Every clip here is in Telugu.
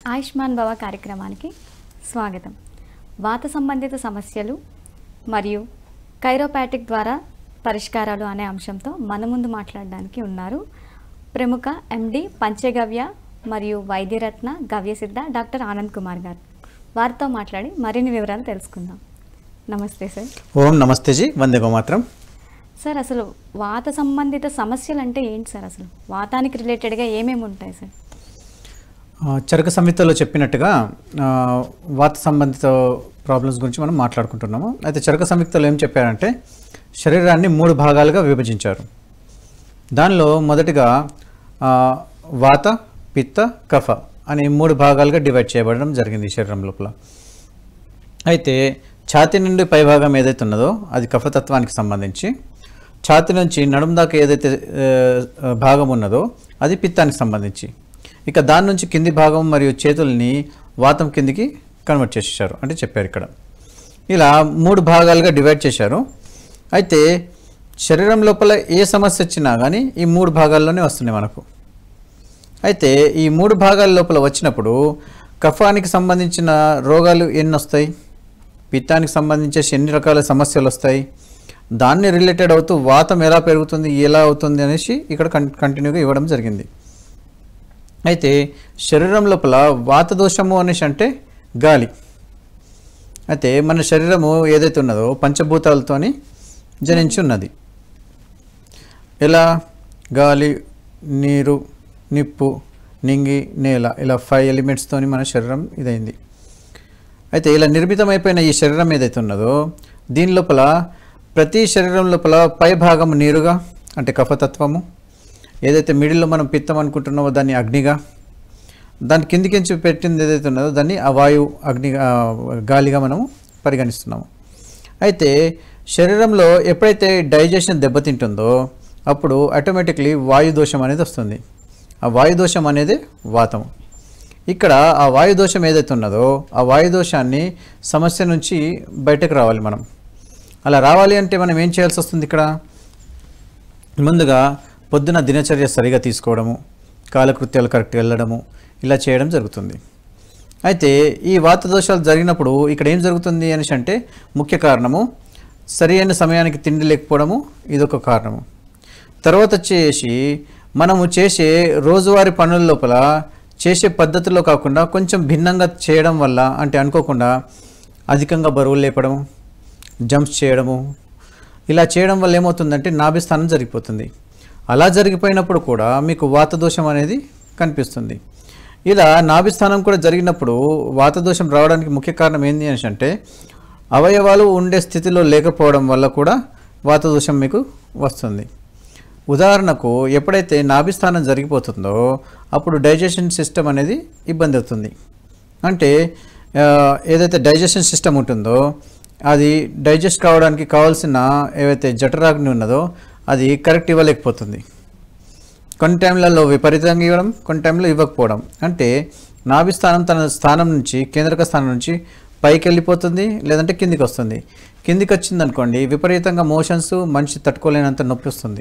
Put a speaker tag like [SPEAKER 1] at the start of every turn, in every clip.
[SPEAKER 1] ఆయుష్మాన్ భవ కార్యక్రమానికి స్వాగతం వాత సంబంధిత సమస్యలు మరియు కైరోపాటిక్ ద్వారా పరిష్కారాలు అనే అంశంతో మన ముందు మాట్లాడడానికి ఉన్నారు ప్రముఖ ఎండి పంచగవ్య మరియు వైద్యరత్న గవ్యసిద్ధ డాక్టర్ ఆనంద్ కుమార్ గారు వారితో మాట్లాడి మరిన్ని వివరాలు తెలుసుకుందాం నమస్తే సార్
[SPEAKER 2] ఓం నమస్తే జీ వందే మాత్రం
[SPEAKER 1] సార్ అసలు వాత సంబంధిత సమస్యలు అంటే ఏంటి సార్ అసలు వాతానికి రిలేటెడ్గా ఏమేమి ఉంటాయి సార్
[SPEAKER 2] ఆ, చరక సంహితలో చెప్పినట్టుగా ఆ, వాత సంబంధిత ప్రాబ్లమ్స్ గురించి మనం మాట్లాడుకుంటున్నాము అయితే చరక సంహితలో ఏం చెప్పారంటే శరీరాన్ని మూడు భాగాలుగా విభజించారు దానిలో మొదటిగా ఆ, వాత పిత్త కఫ అనే మూడు భాగాలుగా డివైడ్ చేయబడడం జరిగింది ఈ శరీరం లోపల అయితే ఛాతీ నుండి పైభాగం ఏదైతే ఉన్నదో అది కఫతత్వానికి సంబంధించి ఛాతీ నుంచి నడుము దాకా ఏదైతే ఆ, భాగం ఉన్నదో అది పిత్తానికి సంబంధించి ఇక దాని నుంచి కింది భాగం మరియు చేతుల్ని వాతం కిందికి కన్వర్ట్ చేసేసారు అంటే చెప్పారు ఇక్కడ ఇలా మూడు భాగాలుగా డివైడ్ చేశారు అయితే శరీరం లోపల ఏ సమస్య వచ్చినా కానీ ఈ మూడు భాగాల్లోనే వస్తున్నాయి మనకు అయితే ఈ మూడు భాగాల లోపల వచ్చినప్పుడు కఫానికి సంబంధించిన రోగాలు ఎన్ని వస్తాయి పిత్తానికి సంబంధించేసి ఎన్ని రకాల సమస్యలు వస్తాయి దాన్ని రిలేటెడ్ అవుతూ వాతం ఎలా పెరుగుతుంది ఎలా అవుతుంది అనేసి ఇక్కడ కం కంటిన్యూగా ఇవ్వడం జరిగింది అయితే శరీరం లోపల వాత దోషము అనేసి అంటే గాలి అయితే మన శరీరము ఏదైతే ఉన్నదో పంచభూతాలతోని జనించి ఉన్నది ఎలా గాలి నీరు నిప్పు నింగి నేల ఇలా ఫైవ్ ఎలిమెంట్స్తోని మన శరీరం ఇదైంది అయితే ఇలా నిర్మితమైపోయిన ఈ శరీరం ఏదైతే ఉన్నదో దీని లోపల ప్రతి శరీరం లోపల పై భాగం నీరుగా అంటే కఫతత్వము ఏదైతే మిడిల్లో మనం పిత్తం అనుకుంటున్నామో దాన్ని అగ్నిగా దాని కిందికించి పెట్టింది ఏదైతే ఉన్నదో దాన్ని ఆ వాయువు అగ్ని ఆ, గాలిగా మనము పరిగణిస్తున్నాము అయితే శరీరంలో ఎప్పుడైతే డైజెషన్ దెబ్బతింటుందో అప్పుడు ఆటోమేటిక్లీ వాయు దోషం అనేది వస్తుంది ఆ వాయు దోషం అనేది వాతము ఇక్కడ ఆ వాయు దోషం ఏదైతే ఉన్నదో ఆ వాయు దోషాన్ని సమస్య నుంచి బయటకు రావాలి మనం అలా రావాలి అంటే మనం ఏం చేయాల్సి వస్తుంది ఇక్కడ ముందుగా పొద్దున దినచర్య సరిగా తీసుకోవడము కాలకృత్యాలు కరెక్ట్గా వెళ్ళడము ఇలా చేయడం జరుగుతుంది అయితే ఈ వాత దోషాలు జరిగినప్పుడు ఇక్కడ ఏం జరుగుతుంది అనేసి అంటే ముఖ్య కారణము సరి అయిన సమయానికి తిండి లేకపోవడము ఇదొక కారణము తర్వాత వచ్చేసి మనము చేసే రోజువారీ పనుల లోపల చేసే పద్ధతిలో కాకుండా కొంచెం భిన్నంగా చేయడం వల్ల అంటే అనుకోకుండా అధికంగా బరువులు లేపడము జంప్స్ చేయడము ఇలా చేయడం వల్ల ఏమవుతుందంటే నాభిస్థానం జరిగిపోతుంది అలా జరిగిపోయినప్పుడు కూడా మీకు వాత దోషం అనేది కనిపిస్తుంది ఇలా నాభిస్థానం కూడా జరిగినప్పుడు వాత దోషం రావడానికి ముఖ్య కారణం ఏంటి అనేసి అంటే అవయవాలు ఉండే స్థితిలో లేకపోవడం వల్ల కూడా వాత దోషం మీకు వస్తుంది ఉదాహరణకు ఎప్పుడైతే నాభిస్థానం జరిగిపోతుందో అప్పుడు డైజెషన్ సిస్టమ్ అనేది ఇబ్బంది అవుతుంది అంటే ఆ, ఏదైతే డైజెషన్ సిస్టమ్ ఉంటుందో అది డైజెస్ట్ కావడానికి కావాల్సిన ఏవైతే జఠరాగ్ని ఉన్నదో అది కరెక్ట్ ఇవ్వలేకపోతుంది కొన్ని టైంలలో విపరీతంగా ఇవ్వడం కొన్ని టైంలో ఇవ్వకపోవడం అంటే నాభిస్థానం తన స్థానం నుంచి కేంద్రక స్థానం నుంచి పైకి వెళ్ళిపోతుంది లేదంటే కిందికి వస్తుంది కిందికి వచ్చింది అనుకోండి విపరీతంగా మోషన్స్ మనిషి తట్టుకోలేనంత నొప్పి వస్తుంది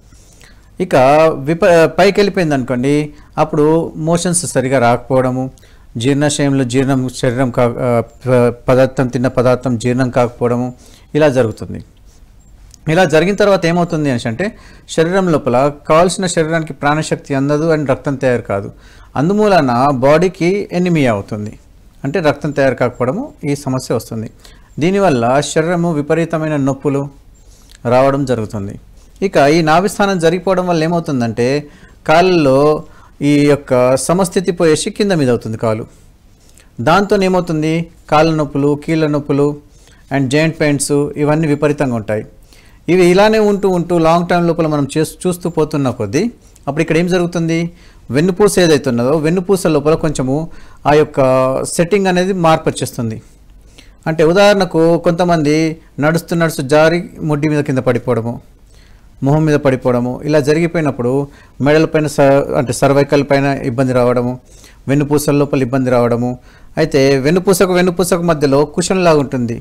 [SPEAKER 2] ఇక విప పైకి వెళ్ళిపోయింది అనుకోండి అప్పుడు మోషన్స్ సరిగా రాకపోవడము జీర్ణాశయంలో జీర్ణం శరీరం కా ఆ, ప- పదార్థం తిన్న పదార్థం జీర్ణం కాకపోవడము ఇలా జరుగుతుంది ఇలా జరిగిన తర్వాత ఏమవుతుంది అనేసి అంటే శరీరం లోపల కావాల్సిన శరీరానికి ప్రాణశక్తి అందదు అండ్ రక్తం తయారు కాదు అందుమూలన బాడీకి ఎనిమియా అవుతుంది అంటే రక్తం తయారు కాకపోవడము ఈ సమస్య వస్తుంది దీనివల్ల శరీరము విపరీతమైన నొప్పులు రావడం జరుగుతుంది ఇక ఈ నాభిస్థానం జరిగిపోవడం వల్ల ఏమవుతుందంటే కాళ్ళలో ఈ యొక్క సమస్థితి పోయేసి కింద మీద అవుతుంది కాలు దాంతో ఏమవుతుంది కాళ్ళ నొప్పులు కీళ్ళ నొప్పులు అండ్ జాయింట్ పెయిన్స్ ఇవన్నీ విపరీతంగా ఉంటాయి ఇవి ఇలానే ఉంటూ ఉంటూ లాంగ్ టైం లోపల మనం చేస్ చూస్తూ పోతున్న కొద్దీ అప్పుడు ఇక్కడ ఏం జరుగుతుంది వెన్నుపూస ఏదైతే ఉన్నదో వెన్నుపూస లోపల కొంచెము ఆ యొక్క సెట్టింగ్ అనేది మార్పు వచ్చేస్తుంది అంటే ఉదాహరణకు కొంతమంది నడుస్తూ నడుస్తూ జారి ముడ్డి మీద కింద పడిపోవడము మొహం మీద పడిపోవడము ఇలా జరిగిపోయినప్పుడు మెడల పైన స అంటే సర్వైకల్ పైన ఇబ్బంది రావడము వెన్నుపూసల లోపల ఇబ్బంది రావడము అయితే వెన్నుపూసకు వెన్నుపూసకు మధ్యలో కుషన్ లాగా ఉంటుంది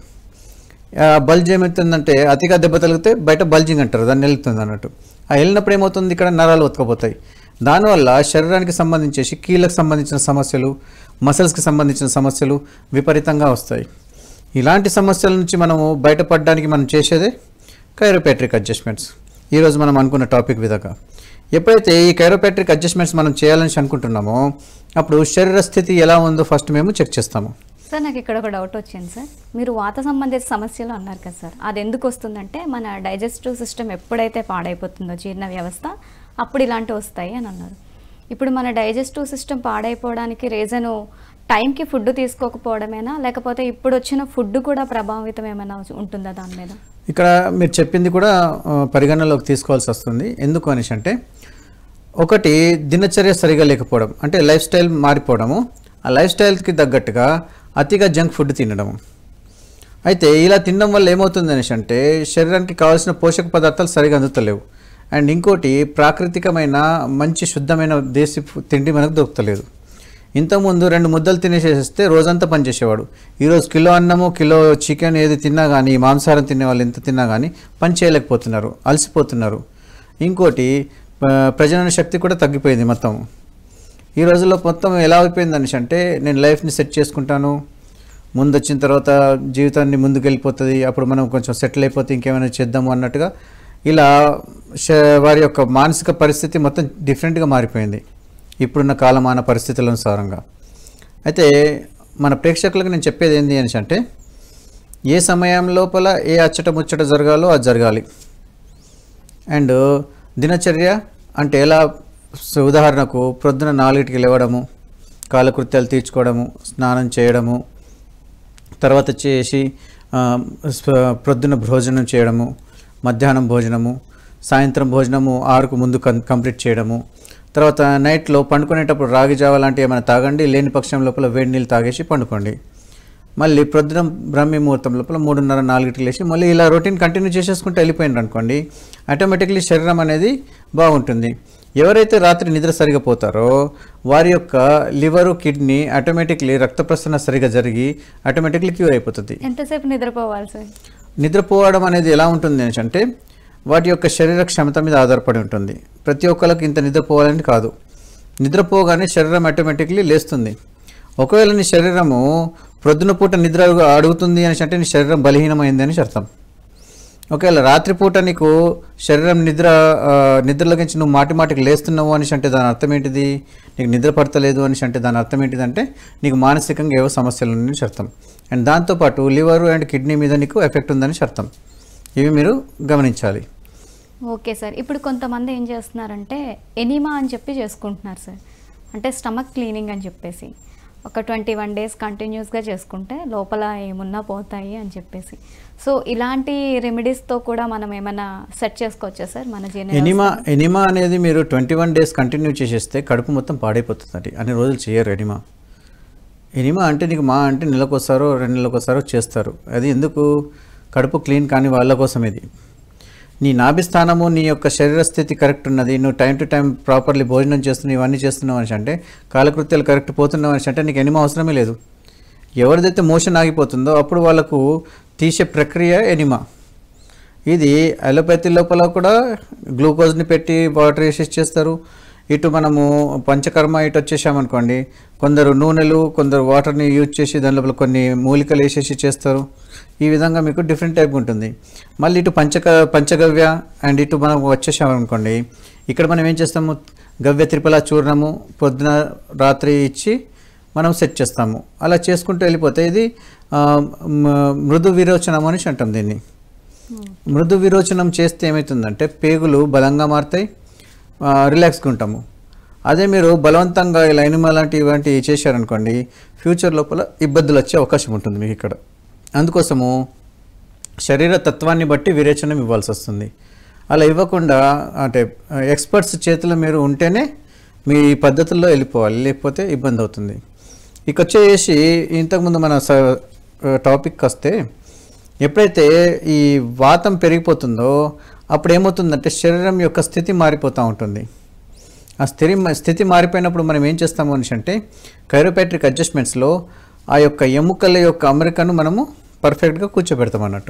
[SPEAKER 2] ఆ బల్జ్ ఏమవుతుందంటే అతిగా దెబ్బ తగిలితే బయట బల్జింగ్ అంటారు దాన్ని వెళ్తుంది అన్నట్టు ఆ వెళ్ళినప్పుడు ఏమవుతుంది ఇక్కడ నరాలు ఉతకపోతాయి దానివల్ల శరీరానికి సంబంధించేసి కీళ్ళకు సంబంధించిన సమస్యలు మసిల్స్కి సంబంధించిన సమస్యలు విపరీతంగా వస్తాయి ఇలాంటి సమస్యల నుంచి మనము బయటపడడానికి మనం చేసేదే కైరోపాట్రిక్ అడ్జస్ట్మెంట్స్ ఈరోజు మనం అనుకున్న టాపిక్ విధంగా ఎప్పుడైతే ఈ కైరోపాట్రిక్ అడ్జస్ట్మెంట్స్ మనం చేయాలని అనుకుంటున్నామో అప్పుడు శరీర స్థితి ఎలా ఉందో ఫస్ట్ మేము చెక్ చేస్తాము
[SPEAKER 1] సార్ నాకు ఇక్కడ ఒక డౌట్ వచ్చింది సార్ మీరు వాత సంబంధిత సమస్యలు అన్నారు కదా సార్ అది ఎందుకు వస్తుందంటే మన డైజెస్టివ్ సిస్టమ్ ఎప్పుడైతే పాడైపోతుందో జీర్ణ వ్యవస్థ అప్పుడు ఇలాంటివి వస్తాయి అని అన్నారు ఇప్పుడు మన డైజెస్టివ్ సిస్టమ్ పాడైపోవడానికి రీజను టైంకి ఫుడ్ తీసుకోకపోవడమేనా లేకపోతే ఇప్పుడు వచ్చిన ఫుడ్ కూడా ప్రభావితం ఏమైనా ఉంటుందా దాని మీద
[SPEAKER 2] ఇక్కడ మీరు చెప్పింది కూడా ఆ, పరిగణనలోకి తీసుకోవాల్సి వస్తుంది ఎందుకు అనేసి అంటే ఒకటి దినచర్య సరిగా లేకపోవడం అంటే లైఫ్ స్టైల్ మారిపోవడము ఆ లైఫ్ స్టైల్కి తగ్గట్టుగా అతిగా జంక్ ఫుడ్ తినడము అయితే ఇలా తినడం వల్ల ఏమవుతుంది అనేసి అంటే శరీరానికి కావాల్సిన పోషక పదార్థాలు సరిగా అందుతలేవు అండ్ ఇంకోటి ప్రాకృతికమైన మంచి శుద్ధమైన దేశీ ఫు- తిండి మనకు దొరుకుతలేదు ఇంతకుముందు రెండు ముద్దలు తినేసేస్తే రోజంతా పనిచేసేవాడు ఈరోజు కిలో అన్నము కిలో చికెన్ ఏది తిన్నా కానీ మాంసాహారం తినే వాళ్ళు ఎంత తిన్నా కానీ పని చేయలేకపోతున్నారు అలసిపోతున్నారు ఇంకోటి ఆ, ప్రజనన శక్తి కూడా తగ్గిపోయింది మొత్తం ఈ రోజుల్లో మొత్తం ఎలా అయిపోయింది అనేసి అంటే నేను లైఫ్ని సెట్ చేసుకుంటాను ముందు వచ్చిన తర్వాత జీవితాన్ని ముందుకు వెళ్ళిపోతుంది అప్పుడు మనం కొంచెం సెటిల్ అయిపోతే ఇంకేమైనా చేద్దాము అన్నట్టుగా ఇలా శ- వారి యొక్క మానసిక పరిస్థితి మొత్తం డిఫరెంట్గా మారిపోయింది ఇప్పుడున్న కాలమాన పరిస్థితుల అనుసారంగా అయితే మన ప్రేక్షకులకు నేను చెప్పేది ఏంటి అనేసి అంటే ఏ సమయం లోపల ఏ అచ్చట ముచ్చట జరగాలో అది జరగాలి అండ్ దినచర్య అంటే ఎలా సో ఉదాహరణకు ప్రొద్దున నాలుగిటికి లేవడము కాలకృత్యాలు తీర్చుకోవడము స్నానం చేయడము తర్వాత చేసి ఆ, స్ప- ప్రొద్దున భోజనం చేయడము మధ్యాహ్నం భోజనము సాయంత్రం భోజనము ఆరుకు ముందు కం కంప్లీట్ చేయడము తర్వాత నైట్లో పండుకునేటప్పుడు రాగి జావ లాంటివి ఏమైనా తాగండి లేని పక్షం లోపల వేడి నీళ్ళు తాగేసి పండుకోండి మళ్ళీ ప్రొద్దున బ్రహ్మీ ముహూర్తం లోపల మూడున్నర నాలుగిటికి లేచి మళ్ళీ ఇలా రొటీన్ కంటిన్యూ చేసేసుకుంటూ వెళ్ళిపోయినారు అనుకోండి ఆటోమేటిక్లీ శరీరం అనేది బాగుంటుంది ఎవరైతే రాత్రి నిద్ర సరిగా పోతారో వారి యొక్క లివరు కిడ్నీ ఆటోమేటిక్లీ రక్త ప్రసరణ సరిగా జరిగి ఆటోమేటిక్లీ క్యూర్ అయిపోతుంది
[SPEAKER 1] ఎంతసేపు నిద్రపోవాలి సార్
[SPEAKER 2] నిద్రపోవడం అనేది ఎలా ఉంటుంది అనేసి అంటే వాటి యొక్క శరీర క్షమత మీద ఆధారపడి ఉంటుంది ప్రతి ఒక్కరికి ఇంత నిద్రపోవాలని కాదు నిద్రపోగానే శరీరం ఆటోమేటిక్లీ లేస్తుంది ఒకవేళ నీ శరీరము ప్రొద్దున పూట నిద్ర అడుగుతుంది అనేసి అంటే నీ శరీరం బలహీనమైంది అని అర్థం ఒకవేళ రాత్రిపూట నీకు శరీరం నిద్ర ఆ, నిద్రలోకించి నువ్వు మాటి మాటికి లేస్తున్నావు అనేసి అంటే దాని అర్థం ఏంటిది నీకు నిద్ర పడతలేదు అనేసి అంటే దాని అర్థం ఏంటిది అంటే నీకు మానసికంగా ఏవో సమస్యలు ఉన్నాయని అర్థం అండ్ దాంతోపాటు లివర్ అండ్ కిడ్నీ మీద నీకు ఎఫెక్ట్ ఉందని అర్థం ఇవి మీరు గమనించాలి
[SPEAKER 1] ఓకే సార్ ఇప్పుడు కొంతమంది ఏం చేస్తున్నారంటే ఎనిమా అని చెప్పి చేసుకుంటున్నారు సార్ అంటే స్టమక్ క్లీనింగ్ అని చెప్పేసి ఒక ట్వంటీ వన్ డేస్ కంటిన్యూస్గా చేసుకుంటే లోపల ఏమున్నా పోతాయి అని చెప్పేసి సో ఇలాంటి రెమెడీస్తో కూడా మనం ఏమైనా సెట్ చేసుకోవచ్చా సార్ మన జీర్ణ
[SPEAKER 2] ఎనిమా ఎనిమా అనేది మీరు ట్వంటీ వన్ డేస్ కంటిన్యూ చేసేస్తే కడుపు మొత్తం పాడైపోతుంది అన్ని రోజులు చేయరు ఎనిమా ఎనిమా అంటే నీకు మా అంటే నెలకొస్తారో రెండు నెలకొస్తారో చేస్తారు అది ఎందుకు కడుపు క్లీన్ కాని వాళ్ళ కోసం ఇది నీ నాభి స్థానము నీ యొక్క శరీర స్థితి కరెక్ట్ ఉన్నది నువ్వు టైం టు టైం ప్రాపర్లీ భోజనం చేస్తున్నావు ఇవన్నీ చేస్తున్నావు అనేసి అంటే కాలకృత్యాలు కరెక్ట్ పోతున్నావు అనేసి అంటే నీకు ఎనిమా అవసరమే లేదు ఎవరిదైతే మోషన్ ఆగిపోతుందో అప్పుడు వాళ్ళకు తీసే ప్రక్రియ ఎనిమా ఇది అలోపతి లోపల కూడా గ్లూకోజ్ని పెట్టి వాటర్ వేసేసి చేస్తారు ఇటు మనము పంచకర్మ ఇటు వచ్చేసామనుకోండి కొందరు నూనెలు కొందరు వాటర్ని యూజ్ చేసి దాని లోపల కొన్ని మూలికలు వేసేసి చేస్తారు ఈ విధంగా మీకు డిఫరెంట్ టైప్ ఉంటుంది మళ్ళీ ఇటు పంచక పంచగవ్య అండ్ ఇటు మనం వచ్చేసామనుకోండి ఇక్కడ మనం ఏం చేస్తాము గవ్య త్రిపల చూర్ణము పొద్దున రాత్రి ఇచ్చి మనం సెట్ చేస్తాము అలా చేసుకుంటూ వెళ్ళిపోతే ఇది ఆ, మ- మృదు విరోచనం అని అంటాం దీన్ని మృదు విరోచనం చేస్తే ఏమవుతుందంటే పేగులు బలంగా మారుతాయి ఆ, రిలాక్స్గా ఉంటాము అదే మీరు బలవంతంగా ఇలా ఎనిమా లాంటి ఇలాంటివి చేశారనుకోండి ఫ్యూచర్ లోపల ఇబ్బందులు వచ్చే అవకాశం ఉంటుంది మీకు ఇక్కడ అందుకోసము శరీర తత్వాన్ని బట్టి విరేచనం ఇవ్వాల్సి వస్తుంది అలా ఇవ్వకుండా అంటే ఎక్స్పర్ట్స్ చేతిలో మీరు ఉంటేనే మీ పద్ధతుల్లో వెళ్ళిపోవాలి లేకపోతే ఇబ్బంది అవుతుంది ఇక వచ్చేసి ఇంతకుముందు మన స టాపిక్ వస్తే ఎప్పుడైతే ఈ వాతం పెరిగిపోతుందో అప్పుడు ఏమవుతుందంటే శరీరం యొక్క స్థితి మారిపోతూ ఉంటుంది ఆ స్థితి స్థితి మారిపోయినప్పుడు మనం ఏం చేస్తాము అనేసి అంటే కైరోపాట్రిక్ అడ్జస్ట్మెంట్స్లో ఆ యొక్క ఎముకల యొక్క అమరికను మనము పర్ఫెక్ట్గా కూర్చోబెడతాం అన్నట్టు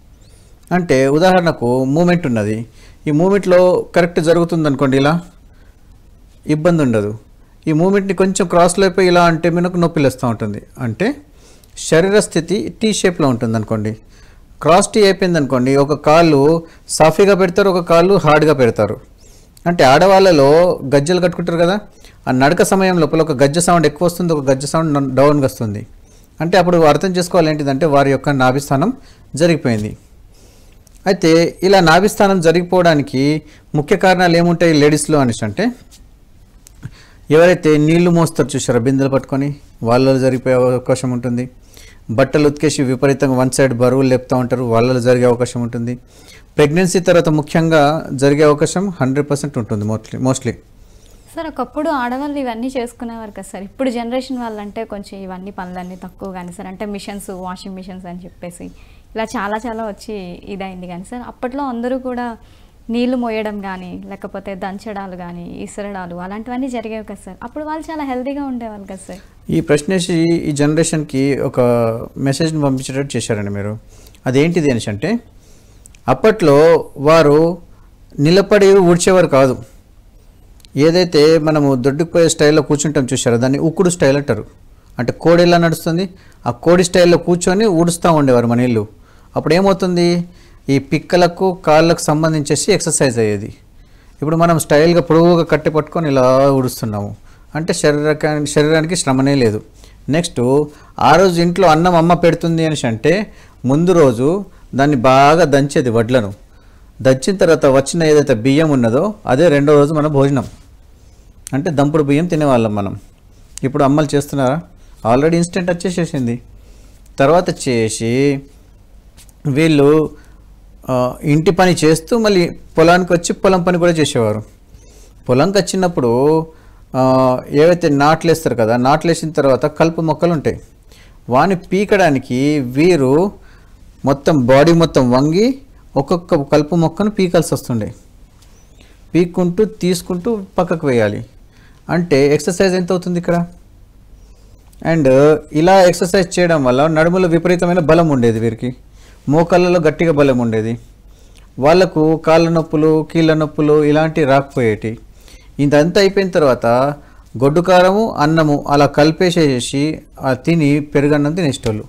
[SPEAKER 2] అంటే ఉదాహరణకు మూమెంట్ ఉన్నది ఈ మూమెంట్లో కరెక్ట్ జరుగుతుంది అనుకోండి ఇలా ఇబ్బంది ఉండదు ఈ మూమెంట్ని కొంచెం క్రాస్లో అయిపోయి ఇలా అంటే మనకు నొప్పి లేస్తూ ఉంటుంది అంటే శరీర స్థితి టీ షేప్లో ఉంటుంది అనుకోండి క్రాస్ టీ అయిపోయింది అనుకోండి ఒక కాళ్ళు సాఫీగా పెడతారు ఒక కాళ్ళు హార్డ్గా పెడతారు అంటే ఆడవాళ్ళలో గజ్జలు కట్టుకుంటారు కదా ఆ నడక సమయం లోపల ఒక గజ్జ సౌండ్ ఎక్కువ వస్తుంది ఒక గజ్జ సౌండ్ డౌన్గా వస్తుంది అంటే అప్పుడు అర్థం చేసుకోవాలి ఏంటిదంటే వారి యొక్క నాభిస్థానం జరిగిపోయింది అయితే ఇలా నాభిస్థానం జరిగిపోవడానికి ముఖ్య కారణాలు ఏముంటాయి లేడీస్లో అనేసి అంటే ఎవరైతే నీళ్లు మోస్తారు చూసారో బిందెలు పట్టుకొని వాళ్ళలో జరిగిపోయే అవకాశం ఉంటుంది బట్టలు ఉతికేసి విపరీతంగా వన్ సైడ్ బరువులు లేపుతూ ఉంటారు వాళ్ళలో జరిగే అవకాశం ఉంటుంది ప్రెగ్నెన్సీ తర్వాత ముఖ్యంగా జరిగే అవకాశం హండ్రెడ్ పర్సెంట్ ఉంటుంది మోస్ట్లీ మోస్ట్లీ
[SPEAKER 1] సార్ ఒకప్పుడు ఆడవాళ్ళు ఇవన్నీ చేసుకునేవారు కదా సార్ ఇప్పుడు జనరేషన్ వాళ్ళంటే కొంచెం ఇవన్నీ పనులన్నీ తక్కువ కానీ సార్ అంటే మిషన్స్ వాషింగ్ మిషన్స్ అని చెప్పేసి ఇలా చాలా చాలా వచ్చి ఇదైంది కానీ సార్ అప్పట్లో అందరూ కూడా నీళ్లు మోయడం కానీ లేకపోతే దంచడాలు కానీ ఇసరడాలు అలాంటివన్నీ జరిగేవి కదా సార్ అప్పుడు వాళ్ళు చాలా హెల్తీగా ఉండేవాళ్ళు కదా సార్
[SPEAKER 2] ఈ ప్రశ్న వేసి ఈ జనరేషన్కి ఒక మెసేజ్ని పంపించేటట్టు చేశారండి మీరు అదేంటిది అనేసి అంటే అప్పట్లో వారు నిలబడి ఊడ్చేవారు కాదు ఏదైతే మనము దొడ్డుకుపోయే స్టైల్లో కూర్చుంటాం చూసారో దాన్ని ఉక్కుడు స్టైల్ అంటారు అంటే కోడి ఎలా నడుస్తుంది ఆ కోడి స్టైల్లో కూర్చొని ఊడుస్తూ ఉండేవారు మన ఇల్లు అప్పుడు ఏమవుతుంది ఈ పిక్కలకు కాళ్ళకు సంబంధించేసి ఎక్సర్సైజ్ అయ్యేది ఇప్పుడు మనం స్టైల్గా పొడవుగా కట్టి పట్టుకొని ఇలా ఊడుస్తున్నాము అంటే శరీరానికి శరీరానికి శ్రమనే లేదు నెక్స్ట్ ఆ రోజు ఇంట్లో అన్నం అమ్మ పెడుతుంది అనేసి అంటే ముందు రోజు దాన్ని బాగా దంచేది వడ్లను దంచిన తర్వాత వచ్చిన ఏదైతే బియ్యం ఉన్నదో అదే రెండో రోజు మన భోజనం అంటే దంపుడు బియ్యం తినేవాళ్ళం మనం ఇప్పుడు అమ్మలు చేస్తున్నారా ఆల్రెడీ ఇన్స్టెంట్ వచ్చేసేసింది తర్వాత చేసి వీళ్ళు ఆ, ఇంటి పని చేస్తూ మళ్ళీ పొలానికి వచ్చి పొలం పని కూడా చేసేవారు పొలంకి వచ్చినప్పుడు ఆ, ఏవైతే నాట్లు వేస్తారు కదా నాట్లు వేసిన తర్వాత కలుపు మొక్కలు ఉంటాయి వాని పీకడానికి వీరు మొత్తం బాడీ మొత్తం వంగి ఒక్కొక్క కలుపు మొక్కను పీకాల్సి వస్తుండే పీక్కుంటూ తీసుకుంటూ పక్కకు వేయాలి అంటే ఎక్సర్సైజ్ ఎంత అవుతుంది ఇక్కడ అండ్ ఇలా ఎక్సర్సైజ్ చేయడం వల్ల నడుములో విపరీతమైన బలం ఉండేది వీరికి మోకాళ్ళలో గట్టిగా బలం ఉండేది వాళ్ళకు కాళ్ళ నొప్పులు కీళ్ళ నొప్పులు ఇలాంటివి రాకపోయేటి ఇదంతా అయిపోయిన తర్వాత గొడ్డు కారము అన్నము అలా కలిపేసేసి ఆ తిని పెరుగన్నం తినేసేటోళ్ళు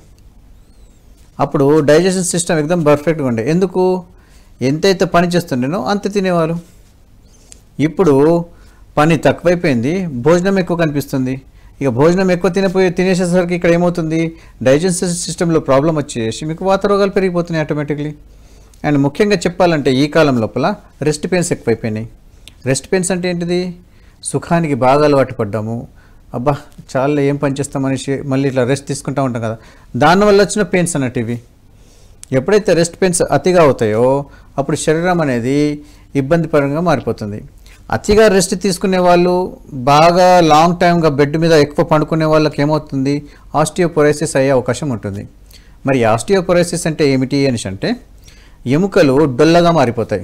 [SPEAKER 2] అప్పుడు డైజెషన్ సిస్టమ్ ఎక్దమ్ పర్ఫెక్ట్గా ఉండే ఎందుకు ఎంతైతే పని చేస్తుండేనో అంత తినేవారు ఇప్పుడు పని తక్కువైపోయింది భోజనం ఎక్కువ కనిపిస్తుంది ఇక భోజనం ఎక్కువ తినపోయి తినేసేసరికి ఇక్కడ ఏమవుతుంది డైజెషన్ సిస్టంలో ప్రాబ్లం వచ్చేసి మీకు వాత రోగాలు పెరిగిపోతున్నాయి ఆటోమేటిక్లీ అండ్ ముఖ్యంగా చెప్పాలంటే ఈ కాలం లోపల రెస్ట్ పెయిన్స్ ఎక్కువైపోయినాయి రెస్ట్ పెయిన్స్ అంటే ఏంటిది సుఖానికి బాగా అలవాటు పడ్డాము అబ్బా చాలా ఏం పని చేస్తామనేసి మళ్ళీ ఇట్లా రెస్ట్ తీసుకుంటూ ఉంటాం కదా దానివల్ల వచ్చిన పెయిన్స్ అన్నట్టు ఇవి ఎప్పుడైతే రెస్ట్ పెయిన్స్ అతిగా అవుతాయో అప్పుడు శరీరం అనేది ఇబ్బందికరంగా మారిపోతుంది అతిగా రెస్ట్ తీసుకునే వాళ్ళు బాగా లాంగ్ టైమ్గా బెడ్ మీద ఎక్కువ పండుకునే వాళ్ళకి ఏమవుతుంది ఆస్టియోపొరైసిస్ అయ్యే అవకాశం ఉంటుంది మరి ఆస్టియోపొరైసిస్ అంటే ఏమిటి అనేసి అంటే ఎముకలు డొల్లగా మారిపోతాయి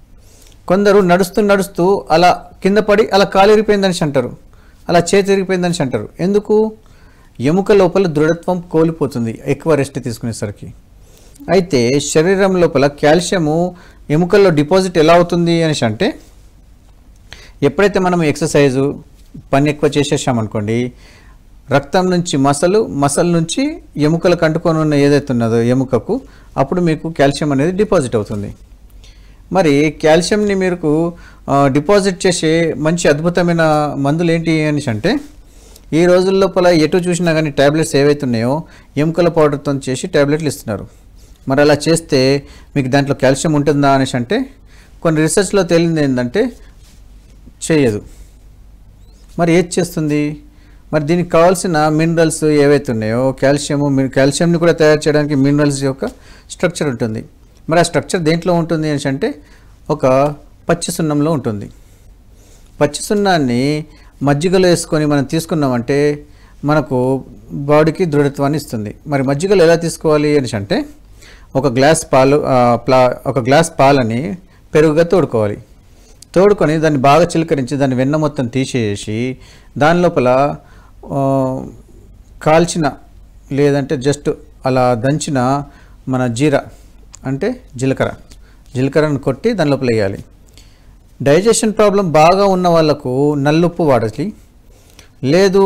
[SPEAKER 2] కొందరు నడుస్తూ నడుస్తూ అలా కింద పడి అలా కాలు ఇరిపోయిందనేసి అంటారు అలా చేతి ఇరిగిపోయిందనేసి అంటారు ఎందుకు ఎముక లోపల దృఢత్వం కోల్పోతుంది ఎక్కువ రెస్ట్ తీసుకునేసరికి అయితే శరీరం లోపల కాల్షియము ఎముకల్లో డిపాజిట్ ఎలా అవుతుంది అనేసి అంటే ఎప్పుడైతే మనం ఎక్సర్సైజు పని ఎక్కువ చేసేసామనుకోండి రక్తం నుంచి మసలు మసల్ నుంచి ఎముకలకు అంటుకొని ఉన్న ఏదైతే ఉన్నదో ఎముకకు అప్పుడు మీకు కాల్షియం అనేది డిపాజిట్ అవుతుంది మరి కాల్షియంని మీకు ఆ, డిపాజిట్ చేసే మంచి అద్భుతమైన మందులు ఏంటి అనేసి అంటే ఈ రోజుల లోపల ఎటు చూసినా కానీ ట్యాబ్లెట్స్ ఏవైతే ఉన్నాయో ఎముకల పౌడర్తో చేసి ట్యాబ్లెట్లు ఇస్తున్నారు మరి అలా చేస్తే మీకు దాంట్లో కాల్షియం ఉంటుందా అనేసి అంటే కొన్ని రీసెర్చ్లో తేలింది ఏంటంటే చేయదు మరి ఏది చేస్తుంది మరి దీనికి కావాల్సిన మినరల్స్ ఏవైతే ఉన్నాయో కాల్షియము మీ- కాల్షియంని కూడా తయారు చేయడానికి మినరల్స్ యొక్క స్ట్రక్చర్ ఉంటుంది మరి ఆ స్ట్రక్చర్ దేంట్లో ఉంటుంది అనేసి అంటే ఒక పచ్చి సున్నంలో ఉంటుంది పచ్చి సున్నాన్ని మజ్జిగలో వేసుకొని మనం తీసుకున్నామంటే మనకు బాడీకి దృఢత్వాన్ని ఇస్తుంది మరి మజ్జిగలో ఎలా తీసుకోవాలి అనేసి అంటే ఒక గ్లాస్ పాలు ఆ, ప్లా ఒక గ్లాస్ పాలని పెరుగుగా తోడుకోవాలి తోడుకొని దాన్ని బాగా చిలకరించి దాన్ని వెన్న మొత్తం తీసేసి దాని లోపల ఆ, కాల్చిన లేదంటే జస్ట్ అలా దంచిన మన జీర అంటే జీలకర్ర జీలకర్రను కొట్టి దాని లోపల వేయాలి డైజెషన్ ప్రాబ్లం బాగా ఉన్న వాళ్ళకు నల్లుప్పు వాడాలి లేదు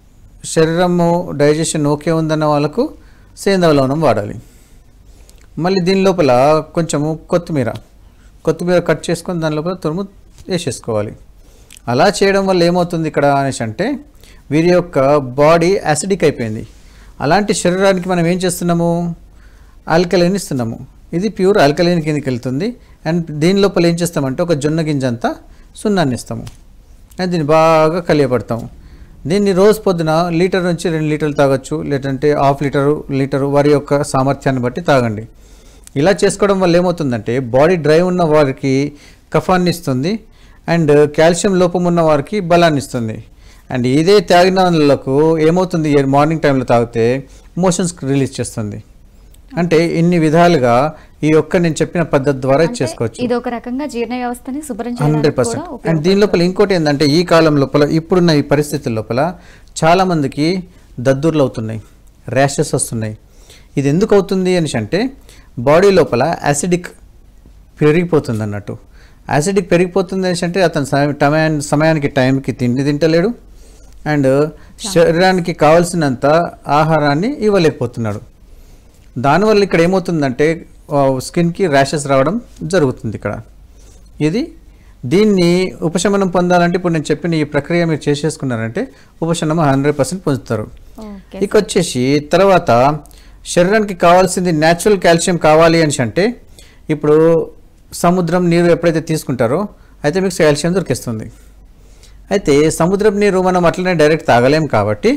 [SPEAKER 2] శరీరము డైజెషన్ ఓకే ఉందన్న వాళ్ళకు సేంద్ర లవణం వాడాలి మళ్ళీ దీని లోపల కొంచెము కొత్తిమీర కొత్తిమీర కట్ చేసుకొని దాని లోపల తురుము వేసేసుకోవాలి అలా చేయడం వల్ల ఏమవుతుంది ఇక్కడ అనేసి అంటే వీరి యొక్క బాడీ యాసిడిక్ అయిపోయింది అలాంటి శరీరానికి మనం ఏం చేస్తున్నాము ఆల్కలైన్ ఇస్తున్నాము ఇది ప్యూర్ ఆల్కలైన్ కిందకి వెళ్తుంది అండ్ దీని లోపల ఏం చేస్తామంటే ఒక జొన్న గింజ అంతా సున్నాన్ని ఇస్తాము అండ్ దీన్ని బాగా కలియపడతాము దీన్ని రోజు పొద్దున లీటర్ నుంచి రెండు లీటర్లు తాగొచ్చు లేదంటే హాఫ్ లీటరు లీటరు వారి యొక్క సామర్థ్యాన్ని బట్టి తాగండి ఇలా చేసుకోవడం వల్ల ఏమవుతుందంటే బాడీ డ్రై ఉన్న వారికి కఫాన్ని ఇస్తుంది అండ్ కాల్షియం లోపం ఉన్న వారికి బలాన్ని ఇస్తుంది అండ్ ఇదే తాగిన వాళ్ళకు ఏమవుతుంది మార్నింగ్ టైంలో తాగితే మోషన్స్ రిలీజ్ చేస్తుంది అంటే ఇన్ని విధాలుగా ఈ యొక్క నేను చెప్పిన పద్ధతి ద్వారా
[SPEAKER 1] అంటే
[SPEAKER 2] చేసుకోవచ్చు
[SPEAKER 1] ఇది ఒక రకంగా జీర్ణ వ్యవస్థని శుభ్రం
[SPEAKER 2] హండ్రెడ్
[SPEAKER 1] చేయడానికి కూడా
[SPEAKER 2] పర్సెంట్ అండ్
[SPEAKER 1] ఉపయోగపడుతుంది.
[SPEAKER 2] దీని లోపల ఇంకోటి ఏంటంటే ఈ కాలం లోపల ఇప్పుడున్న ఈ పరిస్థితుల లోపల చాలామందికి దద్దుర్లు అవుతున్నాయి ర్యాషెస్ వస్తున్నాయి ఇది ఎందుకు అవుతుంది అనేసి అంటే బాడీ లోపల యాసిడిక్ పెరిగిపోతుంది అన్నట్టు యాసిడిక్ పెరిగిపోతుంది అనేసి అంటే అతను సమయ- టమయా- సమయానికి టైంకి తిండి తింటలేడు అండ్ శరీరానికి కావలసినంత ఆహారాన్ని ఇవ్వలేకపోతున్నాడు దానివల్ల ఇక్కడ ఏమవుతుందంటే ఆ, స్కిన్కి ర్యాషెస్ రావడం జరుగుతుంది ఇక్కడ ఇది దీన్ని ఉపశమనం పొందాలంటే ఇప్పుడు నేను చెప్పిన ఈ ప్రక్రియ మీరు చేసేసుకున్నారంటే ఉపశమనం హండ్రెడ్ పర్సెంట్ పొందుతారు
[SPEAKER 1] ఓకే
[SPEAKER 2] ఇక వచ్చేసి తర్వాత శరీరానికి కావాల్సింది న్యాచురల్ కాల్షియం కావాలి అని అంటే ఇప్పుడు సముద్రం నీరు ఎప్పుడైతే తీసుకుంటారో అయితే మీకు కాల్షియం దొరికిస్తుంది అయితే సముద్రపు నీరు మనం అట్లనే డైరెక్ట్ తాగలేం కాబట్టి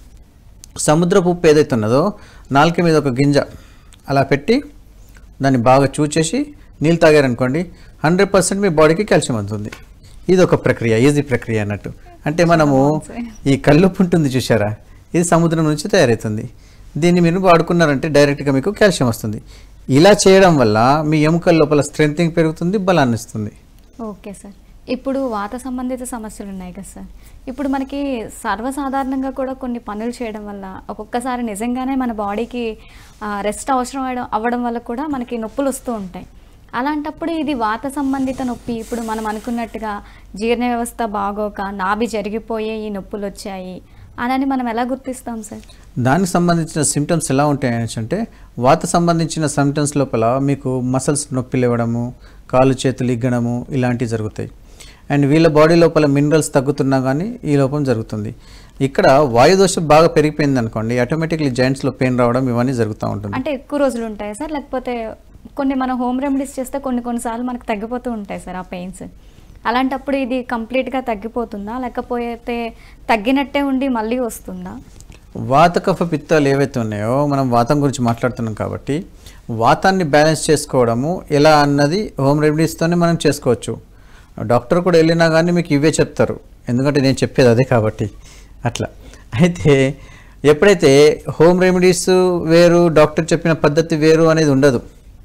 [SPEAKER 2] సముద్రపు ఉప్పు ఏదైతే ఉన్నదో నాలుక మీద ఒక గింజ అలా పెట్టి దాన్ని బాగా చూచేసి నీళ్ళు తాగారనుకోండి హండ్రెడ్ పర్సెంట్ మీ బాడీకి కాల్షియం అందుతుంది ఇది ఒక ప్రక్రియ ఈజీ ప్రక్రియ అన్నట్టు అంటే మనము ఈ కల్లుప్పు ఉంటుంది చూసారా ఇది సముద్రం నుంచి తయారవుతుంది దీన్ని మీరు వాడుకున్నారంటే డైరెక్ట్గా మీకు కాల్షియం వస్తుంది ఇలా చేయడం వల్ల మీ ఎముకల లోపల స్ట్రెంగ్తింగ్ పెరుగుతుంది బలాన్ని ఇస్తుంది
[SPEAKER 1] ఓకే సార్ ఇప్పుడు వాత సంబంధిత సమస్యలు ఉన్నాయి కదా సార్ ఇప్పుడు మనకి సర్వసాధారణంగా కూడా కొన్ని పనులు చేయడం వల్ల ఒక్కొక్కసారి నిజంగానే మన బాడీకి రెస్ట్ అవసరం అవ్వడం అవ్వడం వల్ల కూడా మనకి నొప్పులు వస్తూ ఉంటాయి అలాంటప్పుడు ఇది వాత సంబంధిత నొప్పి ఇప్పుడు మనం అనుకున్నట్టుగా జీర్ణ వ్యవస్థ బాగోక నాభి జరిగిపోయే ఈ నొప్పులు వచ్చాయి అని మనం ఎలా గుర్తిస్తాం సార్
[SPEAKER 2] దానికి సంబంధించిన సిమ్టమ్స్ ఎలా ఉంటాయి అంటే వాత సంబంధించిన సిమ్టమ్స్ లోపల మీకు మసల్స్ నొప్పి లేవడము కాళ్ళు చేతులు ఇగ్గడము ఇలాంటివి జరుగుతాయి అండ్ వీళ్ళ బాడీ లోపల మినరల్స్ తగ్గుతున్నా కానీ ఈ లోపం జరుగుతుంది ఇక్కడ వాయుదోషం బాగా పెరిగిపోయింది అనుకోండి ఆటోమేటిక్లీ జాయింట్స్లో పెయిన్ రావడం ఇవన్నీ జరుగుతూ ఉంటుంది
[SPEAKER 1] అంటే ఎక్కువ రోజులు ఉంటాయి సార్ లేకపోతే కొన్ని మనం హోమ్ రెమెడీస్ చేస్తే కొన్ని కొన్నిసార్లు మనకు తగ్గిపోతూ ఉంటాయి సార్ ఆ పెయిన్స్ అలాంటప్పుడు ఇది కంప్లీట్గా తగ్గిపోతుందా లేకపోతే తగ్గినట్టే ఉండి మళ్ళీ వస్తుందా
[SPEAKER 2] వాత కఫ పిత్తాలు ఏవైతే ఉన్నాయో మనం వాతం గురించి మాట్లాడుతున్నాం కాబట్టి వాతాన్ని బ్యాలెన్స్ చేసుకోవడము ఎలా అన్నది హోమ్ రెమెడీస్తోనే మనం చేసుకోవచ్చు డాక్టర్ కూడా వెళ్ళినా కానీ మీకు ఇవే చెప్తారు ఎందుకంటే నేను చెప్పేది అదే కాబట్టి అట్లా అయితే ఎప్పుడైతే హోమ్ రెమెడీస్ వేరు డాక్టర్ చెప్పిన పద్ధతి వేరు అనేది ఉండదు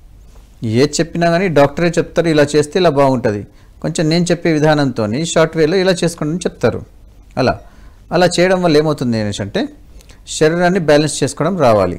[SPEAKER 2] ఏది చెప్పినా కానీ డాక్టరే చెప్తారు ఇలా చేస్తే ఇలా బాగుంటుంది కొంచెం నేను చెప్పే విధానంతో షార్ట్ వేలో ఇలా చేసుకోండి అని చెప్తారు అలా అలా చేయడం వల్ల ఏమవుతుంది అనేసి అంటే శరీరాన్ని బ్యాలెన్స్ చేసుకోవడం రావాలి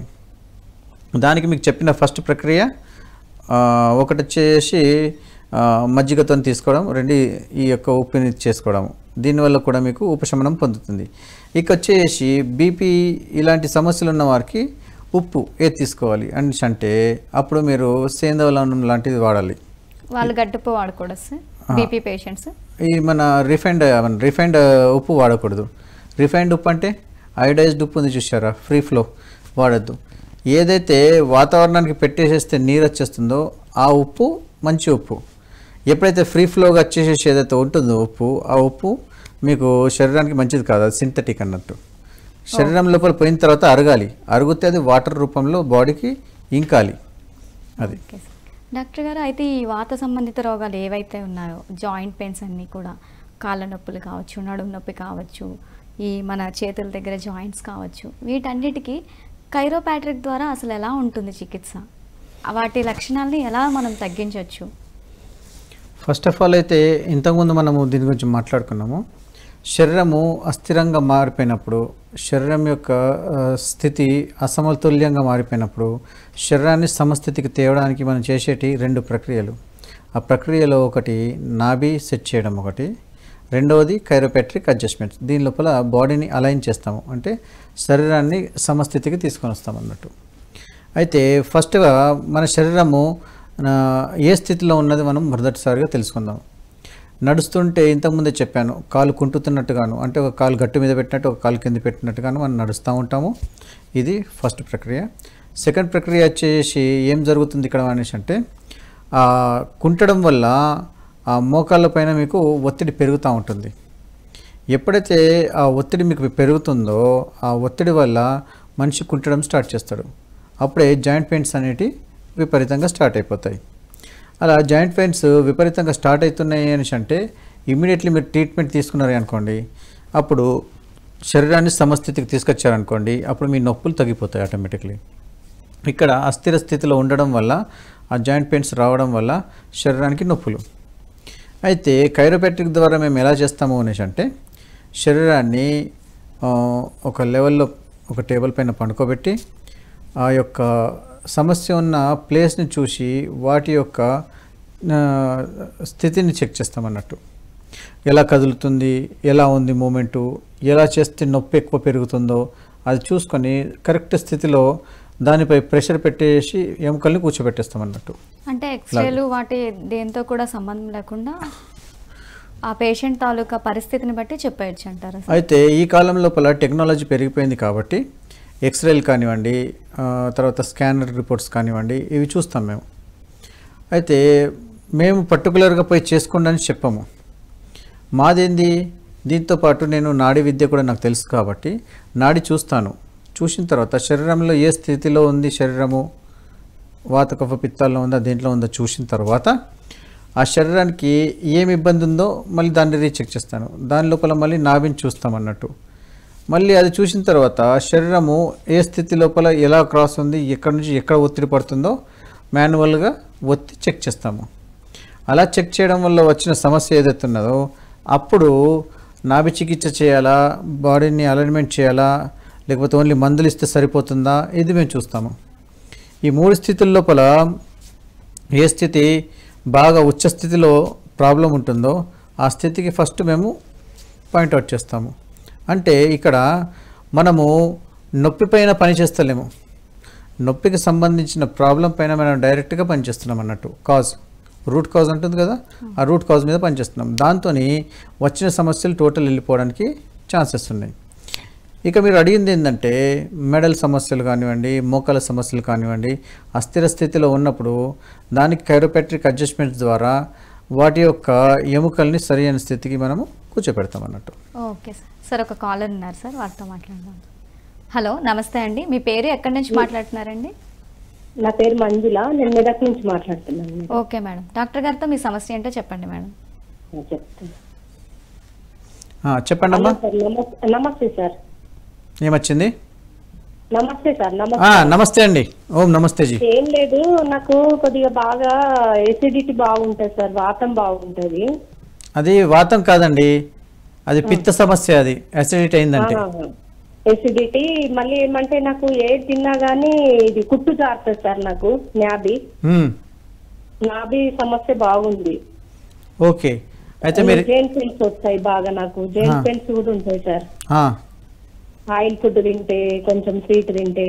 [SPEAKER 2] దానికి మీకు చెప్పిన ఫస్ట్ ప్రక్రియ ఆ, ఒకటి వచ్చేసి ఆ, మజ్జిగతో తీసుకోవడం రెండు ఈ యొక్క ఉప్పుని చేసుకోవడం దీనివల్ల కూడా మీకు ఉపశమనం పొందుతుంది ఇక వచ్చేసి బీపీ ఇలాంటి సమస్యలు ఉన్న వారికి ఉప్పు ఏది తీసుకోవాలి అని అంటే అప్పుడు మీరు సేందవ లవణం లాంటిది వాడాలి
[SPEAKER 1] వాళ్ళు గడ్డపు వాడకూడదు సార్ బీపీ పేషెంట్స్
[SPEAKER 2] ఈ మన రిఫైండ్ రిఫైండ్ ఉప్పు వాడకూడదు రిఫైండ్ ఉప్పు అంటే అయోడైజ్డ్ ఉప్పు ఉంది చూసారా ఫ్రీ ఫ్లో వాడద్దు ఏదైతే వాతావరణానికి పెట్టేసేస్తే నీరు వచ్చేస్తుందో ఆ ఉప్పు మంచి ఉప్పు ఎప్పుడైతే ఫ్రీ ఫ్లోగా వచ్చేసేసి ఏదైతే ఉంటుందో ఉప్పు ఆ ఉప్పు మీకు శరీరానికి మంచిది కాదు అది సింథటిక్ అన్నట్టు శరీరం లోపల పోయిన తర్వాత అరగాలి అరుగుతే అది వాటర్ రూపంలో బాడీకి ఇంకాలి అది
[SPEAKER 1] ఓకే సార్ డాక్టర్ గారు అయితే ఈ వాత సంబంధిత రోగాలు ఏవైతే ఉన్నాయో జాయింట్ పెయిన్స్ అన్నీ కూడా కాళ్ళ నొప్పులు కావచ్చు నడుము నొప్పి కావచ్చు ఈ మన చేతుల దగ్గర జాయింట్స్ కావచ్చు వీటన్నిటికీ కైరోపాట్రిక్ ద్వారా అసలు ఎలా ఉంటుంది చికిత్స వాటి లక్షణాలని ఎలా మనం తగ్గించవచ్చు
[SPEAKER 2] ఫస్ట్ ఆఫ్ ఆల్ అయితే ఇంతకుముందు మనము దీని గురించి మాట్లాడుకున్నాము శరీరము అస్థిరంగా మారిపోయినప్పుడు శరీరం యొక్క ఆ, స్థితి అసమతుల్యంగా మారిపోయినప్పుడు శరీరాన్ని సమస్థితికి తేవడానికి మనం చేసేటి రెండు ప్రక్రియలు ఆ ప్రక్రియలో ఒకటి నాభి సెట్ చేయడం ఒకటి రెండవది కైరోపెట్రిక్ అడ్జస్ట్మెంట్స్ దీని లోపల బాడీని అలైన్ చేస్తాము అంటే శరీరాన్ని సమస్థితికి తీసుకొని వస్తాం అన్నట్టు అయితే ఫస్ట్గా మన శరీరము ఆ, ఏ స్థితిలో ఉన్నది మనం మొదటిసారిగా తెలుసుకుందాం నడుస్తుంటే ఇంతకుముందే చెప్పాను కాలు కుంటుతున్నట్టుగాను అంటే ఒక కాలు గట్టు మీద పెట్టినట్టు ఒక కాలు కింద పెట్టినట్టుగాను మనం నడుస్తూ ఉంటాము ఇది ఫస్ట్ ప్రక్రియ సెకండ్ ప్రక్రియ వచ్చేసి ఏం జరుగుతుంది ఇక్కడ అనేసి అంటే ఆ కుంటడం వల్ల ఆ మోకాళ్ళ పైన మీకు ఒత్తిడి పెరుగుతూ ఉంటుంది ఎప్పుడైతే ఆ ఒత్తిడి మీకు పెరుగుతుందో ఆ ఒత్తిడి వల్ల మనిషి కుంటడం స్టార్ట్ చేస్తాడు అప్పుడే జాయింట్ పెయిన్స్ అనేటి విపరీతంగా స్టార్ట్ అయిపోతాయి అలా జాయింట్ పెయిన్స్ విపరీతంగా స్టార్ట్ అవుతున్నాయి అనేసి అంటే ఇమీడియట్లీ మీరు ట్రీట్మెంట్ తీసుకున్నారు అనుకోండి అప్పుడు శరీరాన్ని సమస్థితికి తీసుకొచ్చారనుకోండి అప్పుడు మీ నొప్పులు తగ్గిపోతాయి ఆటోమేటిక్లీ ఇక్కడ అస్థిర స్థితిలో ఉండడం వల్ల ఆ జాయింట్ పెయిన్స్ రావడం వల్ల శరీరానికి నొప్పులు అయితే కైరోపెట్రిక్ ద్వారా మేము ఎలా చేస్తాము అనేసి అంటే శరీరాన్ని ఆ, ఒక లెవెల్లో ఒక టేబుల్ పైన పండుకోబెట్టి ఆ యొక్క సమస్య ఉన్న ప్లేస్ని చూసి వాటి యొక్క ఆ, స్థితిని చెక్ చేస్తామన్నట్టు ఎలా కదులుతుంది ఎలా ఉంది మూమెంటు ఎలా చేస్తే నొప్పి ఎక్కువ పెరుగుతుందో అది చూసుకొని కరెక్ట్ స్థితిలో దానిపై ప్రెషర్ పెట్టేసి ఎముకల్ని కూర్చోబెట్టేస్తాం అన్నట్టు
[SPEAKER 1] అంటే ఎక్స్రేలు వాటి దేంతో కూడా సంబంధం లేకుండా ఆ పేషెంట్ తాలూకా పరిస్థితిని బట్టి చెప్పేయచ్చు అంటారా సార్?
[SPEAKER 2] అయితే ఈ కాలం లోపల టెక్నాలజీ పెరిగిపోయింది కాబట్టి ఎక్స్రేలు కానివ్వండి ఆ, తర్వాత స్కానర్ రిపోర్ట్స్ కానివ్వండి ఇవి చూస్తాం మేము అయితే మేము పర్టికులర్గా పోయి చేసుకోండి అని చెప్పము మాదేంది దీంతో పాటు నేను నాడి విద్య కూడా నాకు తెలుసు కాబట్టి నాడి చూస్తాను చూసిన తర్వాత శరీరంలో ఏ స్థితిలో ఉంది శరీరము వాత కఫ పిత్తాల్లో ఉందా దేంట్లో ఉందో చూసిన తర్వాత ఆ శరీరానికి ఏం ఇబ్బంది ఉందో మళ్ళీ దాన్ని రీచెక్ చేస్తాను దాని లోపల మళ్ళీ నాభిని చూస్తాం అన్నట్టు మళ్ళీ అది చూసిన తర్వాత శరీరము ఏ స్థితి లోపల ఎలా క్రాస్ ఉంది ఎక్కడి నుంచి ఎక్కడ ఒత్తిడి పడుతుందో మాన్యువల్గా ఒత్తి చెక్ చేస్తాము అలా చెక్ చేయడం వల్ల వచ్చిన సమస్య ఏదైతే ఉన్నదో అప్పుడు నాభి చికిత్స చేయాలా బాడీని అలైన్మెంట్ చేయాలా లేకపోతే ఓన్లీ మందులు ఇస్తే సరిపోతుందా ఇది మేము చూస్తాము ఈ మూడు స్థితుల లోపల ఏ స్థితి బాగా ఉచ్చ స్థితిలో ప్రాబ్లం ఉంటుందో ఆ స్థితికి ఫస్ట్ మేము పాయింట్అవుట్ చేస్తాము అంటే ఇక్కడ మనము నొప్పి పైన పని చేస్తలేము నొప్పికి సంబంధించిన ప్రాబ్లం పైన మనం డైరెక్ట్గా పనిచేస్తున్నాం అన్నట్టు కాజ్ రూట్ కాజ్ ఉంటుంది కదా ఆ రూట్ కాజ్ మీద పనిచేస్తున్నాం దాంతో వచ్చిన సమస్యలు టోటల్ వెళ్ళిపోవడానికి ఛాన్సెస్ ఉన్నాయి ఇక మీరు అడిగింది ఏంటంటే మెడల్ సమస్యలు కానివ్వండి మోకాల సమస్యలు కానివ్వండి అస్థిర స్థితిలో ఉన్నప్పుడు దానికి కైరోపెట్రిక్ అడ్జస్ట్మెంట్స్ ద్వారా వాటి యొక్క ఎముకల్ని సరైన స్థితికి మనము కూర్చోపెడతాం అన్నట్టు
[SPEAKER 1] ఓకే సార్ సార్ ఒక కాలర్ ఉన్నారు సార్ వారితో మాట్లాడదాం హలో నమస్తే అండి మీ పేరు ఎక్కడి నుంచి మాట్లాడుతున్నారండి
[SPEAKER 3] నా పేరు మంజుల నేను మెదక్ నుంచి మాట్లాడుతున్నాను మేడం.
[SPEAKER 1] ఓకే మేడం డాక్టర్ గారితో మీ సమస్య ఏంటో చెప్పండి మేడం
[SPEAKER 3] ఆ, చెప్తాను
[SPEAKER 2] ఆ, చెప్పండి అమ్మా
[SPEAKER 3] హలో సార్ నమస్తే నమస్తే సార్
[SPEAKER 2] ఏమొచ్చింది
[SPEAKER 3] నమస్తే సార్
[SPEAKER 2] ఆ,
[SPEAKER 3] నమస్తే
[SPEAKER 2] నమస్తే అండి ఓం నమస్తే జీ
[SPEAKER 3] ఏం లేదు నాకు కొద్దిగా బాగా ఎసిడిటీ బాగుంటది సార్ వాతం బాగుంటది
[SPEAKER 2] అది వాతం కాదండి అది పిత్త సమస్య అది అసిడిటీ అయిందంటే
[SPEAKER 3] ఎసిడిటీ మళ్ళీ ఏమంటే నాకు ఏ తిన్నా గానీ ఇది కుట్టు జారుతుంది సార్ నాకు నాభి
[SPEAKER 2] మ్మ్.
[SPEAKER 3] నాభి సమస్య బాగుంది
[SPEAKER 2] ఓకే అయితే మీరు
[SPEAKER 3] జైన్ పెయిన్స్ వస్తాయి బాగా నాకు జైన్
[SPEAKER 2] ఆ.
[SPEAKER 3] పెయిన్స్ కూడా ఉంటాయి సార్
[SPEAKER 2] ఆ,
[SPEAKER 3] ఆయిల్ ఫుడ్ తింటే కొంచెం స్వీట్ తింటే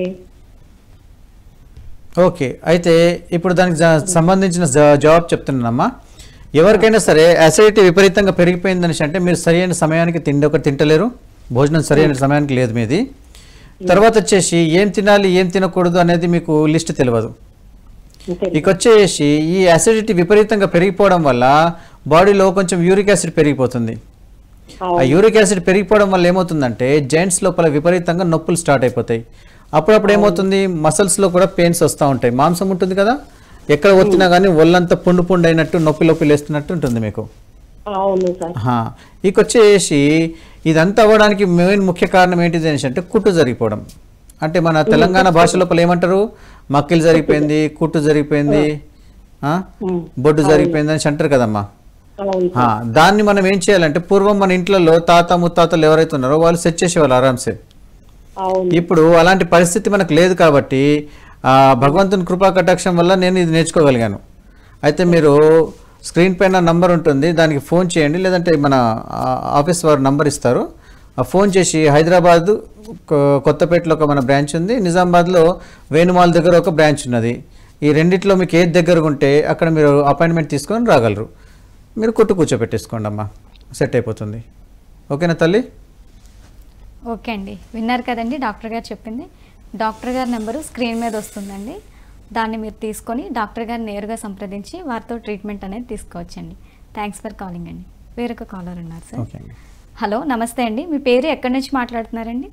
[SPEAKER 2] ఓకే అయితే ఇప్పుడు దానికి జా- సంబంధించిన జా- జవాబు చెప్తున్నానమ్మా ఎవరికైనా సరే అసిడిటీ విపరీతంగా పెరిగిపోయిందని అంటే మీరు సరైన సమయానికి తిండి ఒకటి తింటలేరు భోజనం సరైన సమయానికి లేదు మీది తర్వాత వచ్చేసి ఏం తినాలి ఏం తినకూడదు అనేది మీకు లిస్ట్ తెలియదు
[SPEAKER 3] అంతే
[SPEAKER 2] ఇక వచ్చేసి ఈ అసిడిటీ విపరీతంగా పెరిగిపోవడం వల్ల బాడీలో కొంచెం యూరిక్ యాసిడ్ పెరిగిపోతుంది ఆ
[SPEAKER 3] అవును.
[SPEAKER 2] యూరిక్ యాసిడ్ పెరిగిపోవడం వల్ల ఏమవుతుందంటే జాయింట్స్ లోపల విపరీతంగా నొప్పులు స్టార్ట్ అయిపోతాయి అప్పుడప్పుడు ఏమవుతుంది మసిల్స్లో కూడా పెయిన్స్ వస్తూ ఉంటాయి మాంసం ఉంటుంది కదా ఎక్కడ ఒత్తినా కానీ ఒళ్ళంతా పుండు పుండు అయినట్టు నొప్పి నొప్పి లేస్తున్నట్టు ఉంటుంది మీకు
[SPEAKER 3] అవును సార్
[SPEAKER 2] ఆహా. ఇక వచ్చేసి ఇదంతా అవ్వడానికి మెయిన్ ముఖ్య కారణం ఏంటిది అనేసి అంటే కుట్టు జరిగిపోవడం అంటే మన తెలంగాణ భాష లోపల ఏమంటారు మక్కిలు జరిగిపోయింది కుట్టు జరిగిపోయింది ఆ?
[SPEAKER 3] ఉమ్.
[SPEAKER 2] బొడ్డు జరిగిపోయింది అని అంటారు కదమ్మా
[SPEAKER 3] అవును
[SPEAKER 2] ఆ, దాన్ని మనం ఏం చేయాలంటే పూర్వం మన ఇంట్లో తాత ముత్తాతలు ఎవరైతే ఉన్నారో వాళ్ళు సెట్ చేసేవాళ్ళు ఆరామ్సే
[SPEAKER 3] అవును
[SPEAKER 2] ఇప్పుడు అలాంటి పరిస్థితి మనకు లేదు కాబట్టి ఆ, భగవంతుని కృపా కటాక్షం వల్ల నేను ఇది నేర్చుకోగలిగాను అయితే మీరు స్క్రీన్ పైన నంబర్ ఉంటుంది దానికి ఫోన్ చేయండి లేదంటే మన ఆ, ఆఫీస్ వారు నంబర్ ఇస్తారు ఆ ఫోన్ చేసి హైదరాబాద్ కొ- కొత్తపేటలో ఒక మన బ్రాంచ్ ఉంది నిజామాబాద్లో వేణుమాల్ దగ్గర ఒక బ్రాంచ్ ఉన్నది ఈ రెండిట్లో మీకు ఏది దగ్గరగా ఉంటే అక్కడ మీరు అపాయింట్మెంట్ తీసుకొని రాగలరు మీరు కొట్టు కూర్చోపెట్టేసుకోండి అమ్మా సెట్ అయిపోతుంది ఓకేనా తల్లి
[SPEAKER 1] ఓకే అండి విన్నారు కదండి డాక్టర్ గారు చెప్పింది డాక్టర్ గారి నెంబరు స్క్రీన్ మీద వస్తుందండి దాన్ని మీరు తీసుకొని డాక్టర్ గారిని నేరుగా సంప్రదించి వారితో ట్రీట్మెంట్ అనేది తీసుకోవచ్చండి థ్యాంక్స్ ఫర్ కాలింగ్ అండి వేరొక కాలర్ ఉన్నారు సార్
[SPEAKER 2] ఓకే అండి
[SPEAKER 1] హలో నమస్తే అండి మీ పేరు ఎక్కడి నుంచి మాట్లాడుతున్నారండి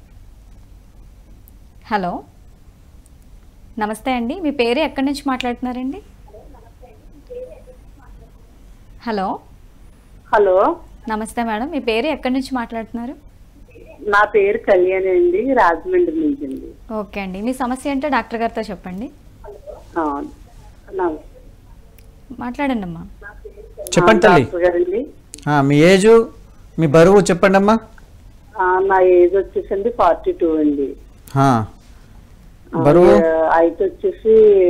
[SPEAKER 1] హలో నమస్తే అండి మీ పేరు ఎక్కడి నుంచి మాట్లాడుతున్నారండి హలో
[SPEAKER 4] హలో
[SPEAKER 1] నమస్తే మేడం మీ పేరు ఎక్కడి నుంచి మాట్లాడుతున్నారు
[SPEAKER 4] నా పేరు కళ్యాణి అండి రాజమండ్రి నుంచి అండి
[SPEAKER 1] ఓకే అండి మీ సమస్య ఏంటో డాక్టర్ గారితో చెప్పండి
[SPEAKER 4] ఆ, నా-
[SPEAKER 1] మాట్లాడండి అమ్మా
[SPEAKER 2] చెప్పండి
[SPEAKER 4] ఆ,
[SPEAKER 2] తల్లి
[SPEAKER 4] డాక్టర్ గారండి
[SPEAKER 2] ఆ, మీ ఏజు మీ బరువు చెప్పండి అమ్మా
[SPEAKER 4] ఆ, నా ఏజ్ వచ్చేసండి ఫార్టీ టూ అండి
[SPEAKER 2] ఆ.
[SPEAKER 4] ఆ,
[SPEAKER 2] బరువు
[SPEAKER 4] హైట్ వచ్చేసి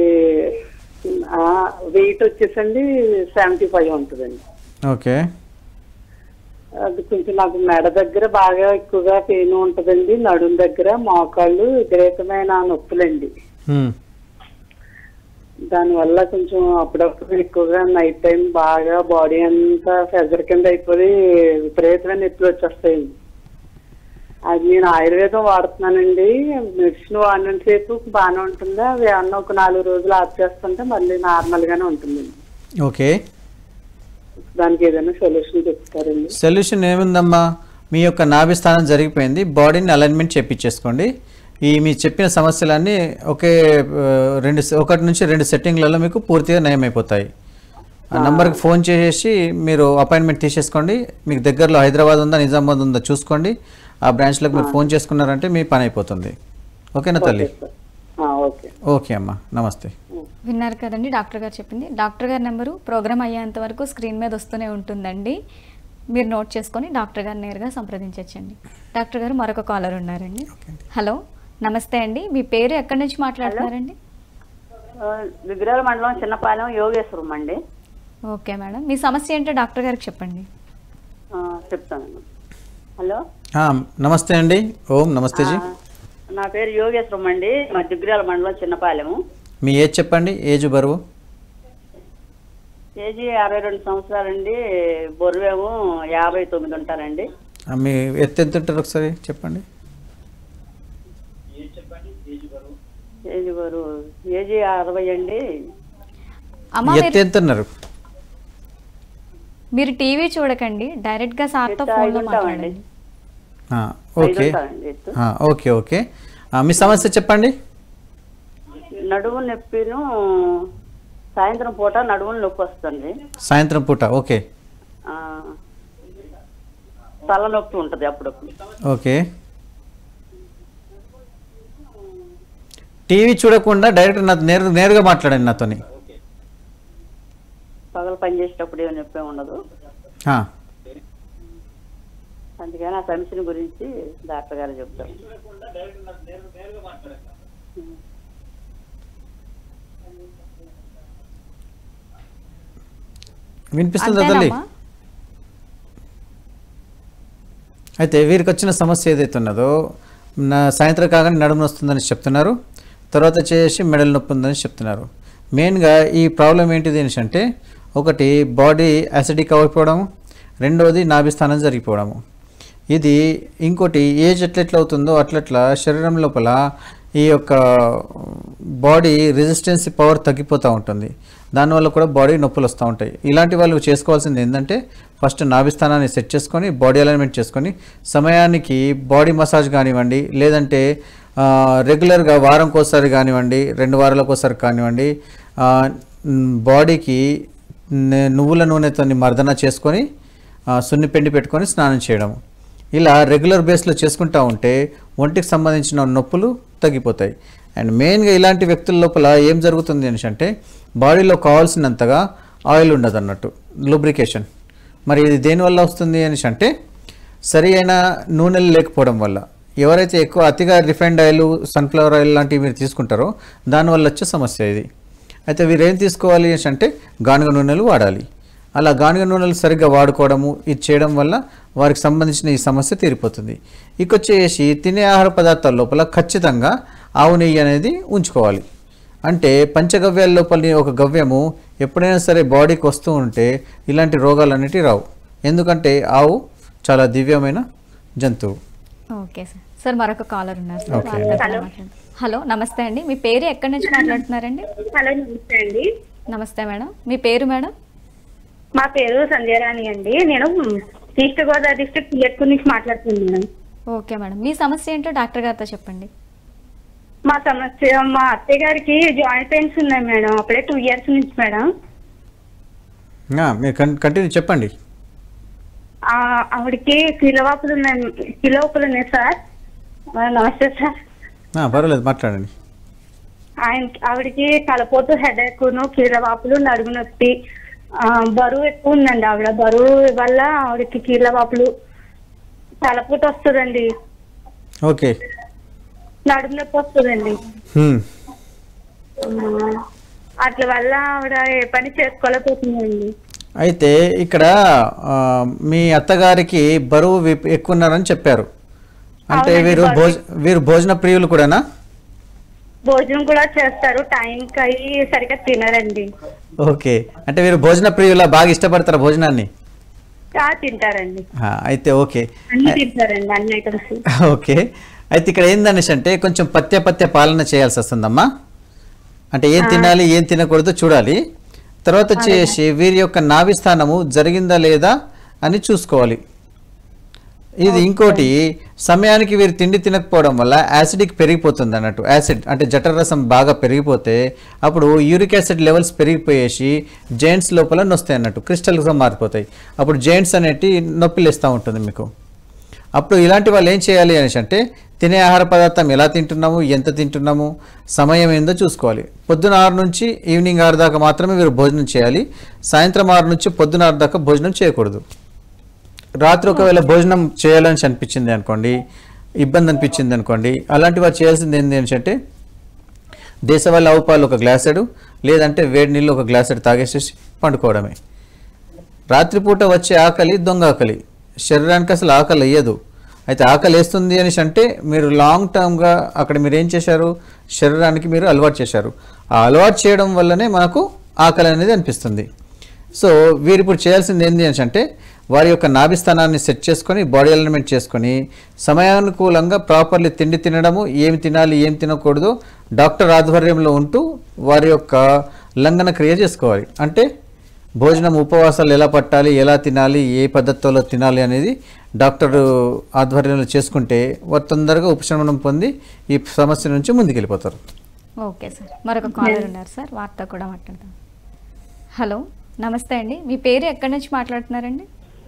[SPEAKER 4] వెయిట్ వచ్చేసండి సెవెంటీ ఫైవ్ ఉంటుందండి
[SPEAKER 2] ఓకే
[SPEAKER 4] అది కొంచెం నాకు మెడ దగ్గర బాగా ఎక్కువగా పెయిన్ ఉంటుందండి నడుం దగ్గర మోకాళ్ళు విపరీతమైన నొప్పులండి
[SPEAKER 2] హ్మ్.
[SPEAKER 4] దానివల్ల కొంచెం అప్పుడప్పుడు ఎక్కువగా నైట్ టైం బాగా బాడీ అంతా ప్రెజర్ కింద అయిపోయి విపరీతమైన నొప్పులు వచ్చేస్తాయండి అది నేను ఆయుర్వేదం వాడుతున్నానండి మెడిసిన్ వాడినంత సేపు బాగానే ఉంటుంది అవి ఏమన్నా ఒక నాలుగు రోజులు ఆఫ్ చేస్తుంటే మళ్ళీ నార్మల్ గానే ఉంటుందండి
[SPEAKER 2] ఓకే
[SPEAKER 4] దానికి ఏదైనా సొల్యూషన్ చెప్తారండి
[SPEAKER 2] సొల్యూషన్ ఏముందమ్మా మీ యొక్క నాభి స్థానం జరిగిపోయింది బాడీని అలైన్మెంట్ చేపించేసుకోండి ఈ మీ చెప్పిన సమస్యలన్నీ ఒకే ఆ, రెండు ఒకటి నుంచి రెండు సెట్టింగ్లలో మీకు పూర్తిగా నయమైపోతాయి ఆ నంబర్కి ఫోన్ చేసేసి మీరు అపాయింట్మెంట్ తీసేసుకోండి మీకు దగ్గరలో హైదరాబాద్ ఉందా నిజామాబాద్ ఉందా చూసుకోండి ఆ బ్రాంచ్లోకి మీరు ఫోన్ చేసుకున్నారంటే మీ పని అయిపోతుంది ఓకేనా తల్లి
[SPEAKER 4] ఆ, ఓకే
[SPEAKER 2] ఓకే అమ్మా నమస్తే
[SPEAKER 1] విన్నారు కదండి డాక్టర్ గారు చెప్పింది డాక్టర్ గారి నెంబరు ప్రోగ్రామ్ అయ్యేంత వరకు స్క్రీన్ మీద వస్తూనే ఉంటుందండి మీరు నోట్ చేసుకొని డాక్టర్ గారు నేరుగా సంప్రదించవచ్చండి డాక్టర్ గారు మరొక కాలర్ ఉన్నారండి హలో నమస్తే అండి మీ పేరు ఎక్కడి నుంచి మాట్లాడుతున్నారండి
[SPEAKER 5] విగ్రహాల మండలం చిన్నపాలెం యోగేశ్వరం అండి
[SPEAKER 1] ఓకే మేడం మీ సమస్య ఏంటో డాక్టర్ గారికి చెప్పండి
[SPEAKER 5] ఆ, చెప్తాను హలో
[SPEAKER 2] ఆ, నమస్తే అండి ఓం నమస్తే జీ
[SPEAKER 5] ఆ, నా పేరు యోగేశ్వరం అండి మా దిగ్గురాల మండలం చిన్నపాలెము
[SPEAKER 2] మీ ఏజ్ చెప్పండి ఏజ్ బరువు
[SPEAKER 5] ఏజీ అరవై రెండు సంవత్సరాలండి బొర్వేము యాభై తొమ్మిది ఉంటారండి
[SPEAKER 2] ఆ, మీ ఎత్తు ఎంత ఉంటారు ఒకసారి చెప్పండి
[SPEAKER 5] ఏజీ బరు ఏజీ అరవై అండి
[SPEAKER 1] అమ్మ
[SPEAKER 2] ఎత్తు
[SPEAKER 1] మీరు
[SPEAKER 2] ఎంత ఉన్నారు
[SPEAKER 1] మీరు టీవీ చూడకండి డైరెక్ట్ గా సార్తో
[SPEAKER 5] ఎత్తు
[SPEAKER 1] ఫోన్లో
[SPEAKER 5] ఐదు ఉంటామండి.
[SPEAKER 1] మాట్లాడండి
[SPEAKER 2] ఆ,
[SPEAKER 5] ఐదు
[SPEAKER 2] ఓకే
[SPEAKER 5] ఉంటారండి ఎత్తు
[SPEAKER 2] ఆ, ఓకే ఓకే ఆ, మీ సమస్య చెప్పండి
[SPEAKER 5] నడుము నొప్పిను సాయంత్రం పూట నడుములు నొప్పి వస్తుంది
[SPEAKER 2] సాయంత్రం పూట ఓకే
[SPEAKER 5] ఆ, తలనొప్పి ఉంటుంది అప్పుడప్పుడు
[SPEAKER 2] ఓకే టీవీ చూడకుండా డైరెక్ట్ నా నేరు నేరుగా మాట్లాడండి నాతోని
[SPEAKER 5] పగలు పని చేసేటప్పుడు ఏమి నొప్పి ఉండదు
[SPEAKER 2] ఆ,
[SPEAKER 5] అందుకని ఆ సమస్యల గురించి డాక్టర్ గారు చెప్తారు
[SPEAKER 2] వినిపిస్తుందా తల్లి
[SPEAKER 1] అంతేనమ్మా
[SPEAKER 2] అయితే వీరికి వచ్చిన సమస్య ఏదైతే ఉన్నదో నా సాయంత్రం కాగానే నడుము వస్తుందని చెప్తున్నారు తర్వాత వచ్చేసి మెడల్ నొప్పి ఉందని చెప్తున్నారు మెయిన్గా ఈ ప్రాబ్లం ఏంటిది అనేసి అంటే ఒకటి బాడీ యాసిడిక్ అయిపోవడం రెండవది నాభిస్థానం జరిగిపోవడము ఇది ఇంకోటి ఏజ్ ఎట్లెట్లా అవుతుందో అట్లట్లా శరీరం లోపల ఈ యొక్క బాడీ రెసిస్టెన్స్ పవర్ తగ్గిపోతూ ఉంటుంది దానివల్ల కూడా బాడీ నొప్పులు వస్తూ ఉంటాయి ఇలాంటి వాళ్ళు చేసుకోవాల్సింది ఏంటంటే ఫస్ట్ నాభిస్థానాన్ని సెట్ చేసుకొని బాడీ అలైన్మెంట్ చేసుకొని సమయానికి బాడీ మసాజ్ కానివ్వండి లేదంటే ఆ, రెగ్యులర్గా వారంకోసారి కానివ్వండి రెండు వారాలకోసారి కానివ్వండి ఆ, మ్, బాడీకి న- నువ్వుల నూనెతో మర్దన చేసుకొని ఆ, సున్ని పిండి పెట్టుకొని స్నానం చేయడం ఇలా రెగ్యులర్ బేస్లో చేసుకుంటా ఉంటే ఒంటికి సంబంధించిన నొప్పులు తగ్గిపోతాయి అండ్ మెయిన్గా ఇలాంటి వ్యక్తుల లోపల ఏం జరుగుతుంది అనేసి అంటే బాడీలో కావాల్సినంతగా ఆయిల్ ఉండదు అన్నట్టు లూబ్రికేషన్ మరి ఇది దేనివల్ల వస్తుంది అనేసి అంటే సరి అయిన నూనెలు లేకపోవడం వల్ల ఎవరైతే ఎక్కువ అతిగా రిఫైండ్ ఆయిల్ సన్ఫ్లవర్ ఆయిల్ లాంటివి మీరు తీసుకుంటారో దానివల్ల వచ్చే సమస్య ఇది అయితే వీరు ఏం తీసుకోవాలి అనేసి అంటే గానుగ నూనెలు వాడాలి అలా గానుగ నూనెలు సరిగ్గా వాడుకోవడము ఇది చేయడం వల్ల వారికి సంబంధించిన ఈ సమస్య తీరిపోతుంది ఇక వచ్చేసి తినే ఆహార పదార్థాల లోపల ఖచ్చితంగా ఆవు నెయ్యి అనేది ఉంచుకోవాలి అంటే పంచగవ్యాల లోపలి ఒక గవ్యము ఎప్పుడైనా సరే బాడీకి వస్తూ ఉంటే ఇలాంటి రోగాలన్నిటి రావు ఎందుకంటే ఆవు చాలా దివ్యమైన జంతువు
[SPEAKER 1] ఓకే సార్ సార్ మరొక కాలర్ ఉన్నారు సార్
[SPEAKER 2] ఓకే.
[SPEAKER 1] వారితో కూడా మాట్లాడదాం. హలో నమస్తే అండి మీ పేరు ఎక్కడి నుంచి మాట్లాడుతున్నారండి
[SPEAKER 3] హలో నమస్తే అండి
[SPEAKER 1] నమస్తే మేడం మీ పేరు మేడం
[SPEAKER 3] మా పేరు సంజయరాణి అండి నేను ఈస్ట్ గోదావరి డిస్ట్రిక్ట్ పిల్లెట్కూరు నుంచి మాట్లాడుతున్నాను మేడం
[SPEAKER 1] ఓకే మేడం మీ సమస్య ఏంటో డాక్టర్ గారితో చెప్పండి
[SPEAKER 3] మా సమస్య మా అత్తయ్య గారికి జాయింట్ పెయిన్స్ ఉన్నాయి మేడం అప్పుడే టూ ఇయర్స్ నుంచి మేడం
[SPEAKER 2] ఆ, మీరు కన్- కంటిన్యూ చెప్పండి
[SPEAKER 3] ఆ, ఆవిడకి కిలోవాపులు ఉన్నాయి కిలోపులు ఉన్నాయి సార్ ఆ, నమస్తే సార్
[SPEAKER 2] ఆ, పర్వాలేదు మాట్లాడండి
[SPEAKER 3] ఆయన ఆవిడకి తలపోటు హెడేక్ కీళ్ళవాపులు నడుము నొప్పి ఆ, బరువు ఎక్కువ ఉందండి ఆవిడ బరువు వల్ల ఆవిడకి కీళ్ళవాపులు తలపోటు వస్తుందండి
[SPEAKER 2] ఓకే
[SPEAKER 3] నడుము నొప్పి వస్తుందండి
[SPEAKER 2] హ్మ్.
[SPEAKER 3] ఆ, అట్ల వల్ల ఆవిడ ఏ పని చేసుకోలేకపోతుందండి
[SPEAKER 2] అయితే ఇక్కడ ఆ, మీ అత్తగారికి బరువు విప్- ఎక్కువ ఉన్నారని చెప్పారు అంటే
[SPEAKER 3] అవునండి,
[SPEAKER 2] వీరు
[SPEAKER 3] బరువు.
[SPEAKER 2] భోజ వీరు భోజన ప్రియులు కూడానా
[SPEAKER 3] భోజనం కూడా చేస్తారు టైంకి అయ్యి సరిగ్గా తినరండి
[SPEAKER 2] ఓకే అంటే వీరు భోజన ప్రియుల బాగా ఇష్టపడతారా భోజనాన్ని
[SPEAKER 3] ఆ, తింటారండి
[SPEAKER 2] ఆ, అయితే ఓకే
[SPEAKER 3] అన్ని తింటారండి అన్ని ఐటమ్స్
[SPEAKER 2] ఓకే అయితే ఇక్కడ ఏందనేసి అంటే కొంచెం పత్య పత్య పాలన చేయాల్సి వస్తుందమ్మా అంటే ఏం తినాలి ఏం తినకూడదో చూడాలి తర్వాత వచ్చేసి వీరి యొక్క నాభి స్థానము జరిగిందా లేదా అని చూసుకోవాలి ఇది ఇంకోటి సమయానికి వీరు తిండి తినకపోవడం వల్ల యాసిడిక్ పెరిగిపోతుంది అన్నట్టు యాసిడ్ అంటే జఠర రసం బాగా పెరిగిపోతే అప్పుడు యూరిక్ యాసిడ్ లెవెల్స్ పెరిగిపోయేసి జెయింట్స్ లోపల నొస్తాయి అన్నట్టు క్రిస్టల్గా మారిపోతాయి అప్పుడు జెయింట్స్ అనేటి నొప్పిలేస్తూ ఉంటుంది మీకు అప్పుడు ఇలాంటి వాళ్ళు ఏం చేయాలి అనేసి అంటే తినే ఆహార పదార్థం ఎలా తింటున్నాము ఎంత తింటున్నాము సమయం ఏందో చూసుకోవాలి పొద్దున ఆరు నుంచి ఈవినింగ్ ఆరు దాకా మాత్రమే వీరు భోజనం చేయాలి సాయంత్రం ఆరు నుంచి పొద్దున ఆరు దాకా భోజనం చేయకూడదు రాత్రి ఒకవేళ భోజనం చేయాలని అనిపించింది అనుకోండి ఇబ్బంది అనిపించింది అనుకోండి అలాంటి వారు చేయాల్సింది ఏంటి అంటే దేశవాళీ ఆవు పాలు ఒక గ్లాసెడు లేదంటే వేడి నీళ్ళు ఒక గ్లాసెడు తాగేసేసి పండుకోవడమే రాత్రిపూట వచ్చే ఆకలి దొంగ ఆకలి శరీరానికి అసలు ఆకలి వేయదు అయితే ఆకలి వేస్తుంది అనేసి అంటే మీరు లాంగ్ టర్మ్గా అక్కడ మీరు ఏం చేశారు శరీరానికి మీరు అలవాటు చేశారు ఆ అలవాటు చేయడం వల్లనే మనకు ఆకలి అనేది అనిపిస్తుంది సో వీరు ఇప్పుడు చేయాల్సింది ఏంటి అనేసి అంటే వారి యొక్క నాభిస్థానాన్ని సెట్ చేసుకొని బాడీ అలైన్మెంట్ చేసుకొని సమయానుకూలంగా ప్రాపర్లీ తిండి తినడము ఏమి తినాలి ఏం తినకూడదు డాక్టర్ ఆధ్వర్యంలో ఉంటూ వారి యొక్క లంఘన క్రియ చేసుకోవాలి అంటే భోజనం ఉపవాసాలు ఎలా పట్టాలి ఎలా తినాలి ఏ పద్ధతిలో తినాలి అనేది డాక్టర్ ఆధ్వర్యంలో చేసుకుంటే వారు తొందరగా ఉపశమనం పొంది ఈ సమస్య నుంచి ముందుకెళ్ళిపోతారు
[SPEAKER 1] ఓకే సార్ మరొక కాలర్ ఉన్నారు సార్ వారితో కూడా మాట్లాడదాం హలో నమస్తే అండి మీ పేరు ఎక్కడి నుంచి మాట్లాడుతున్నారండి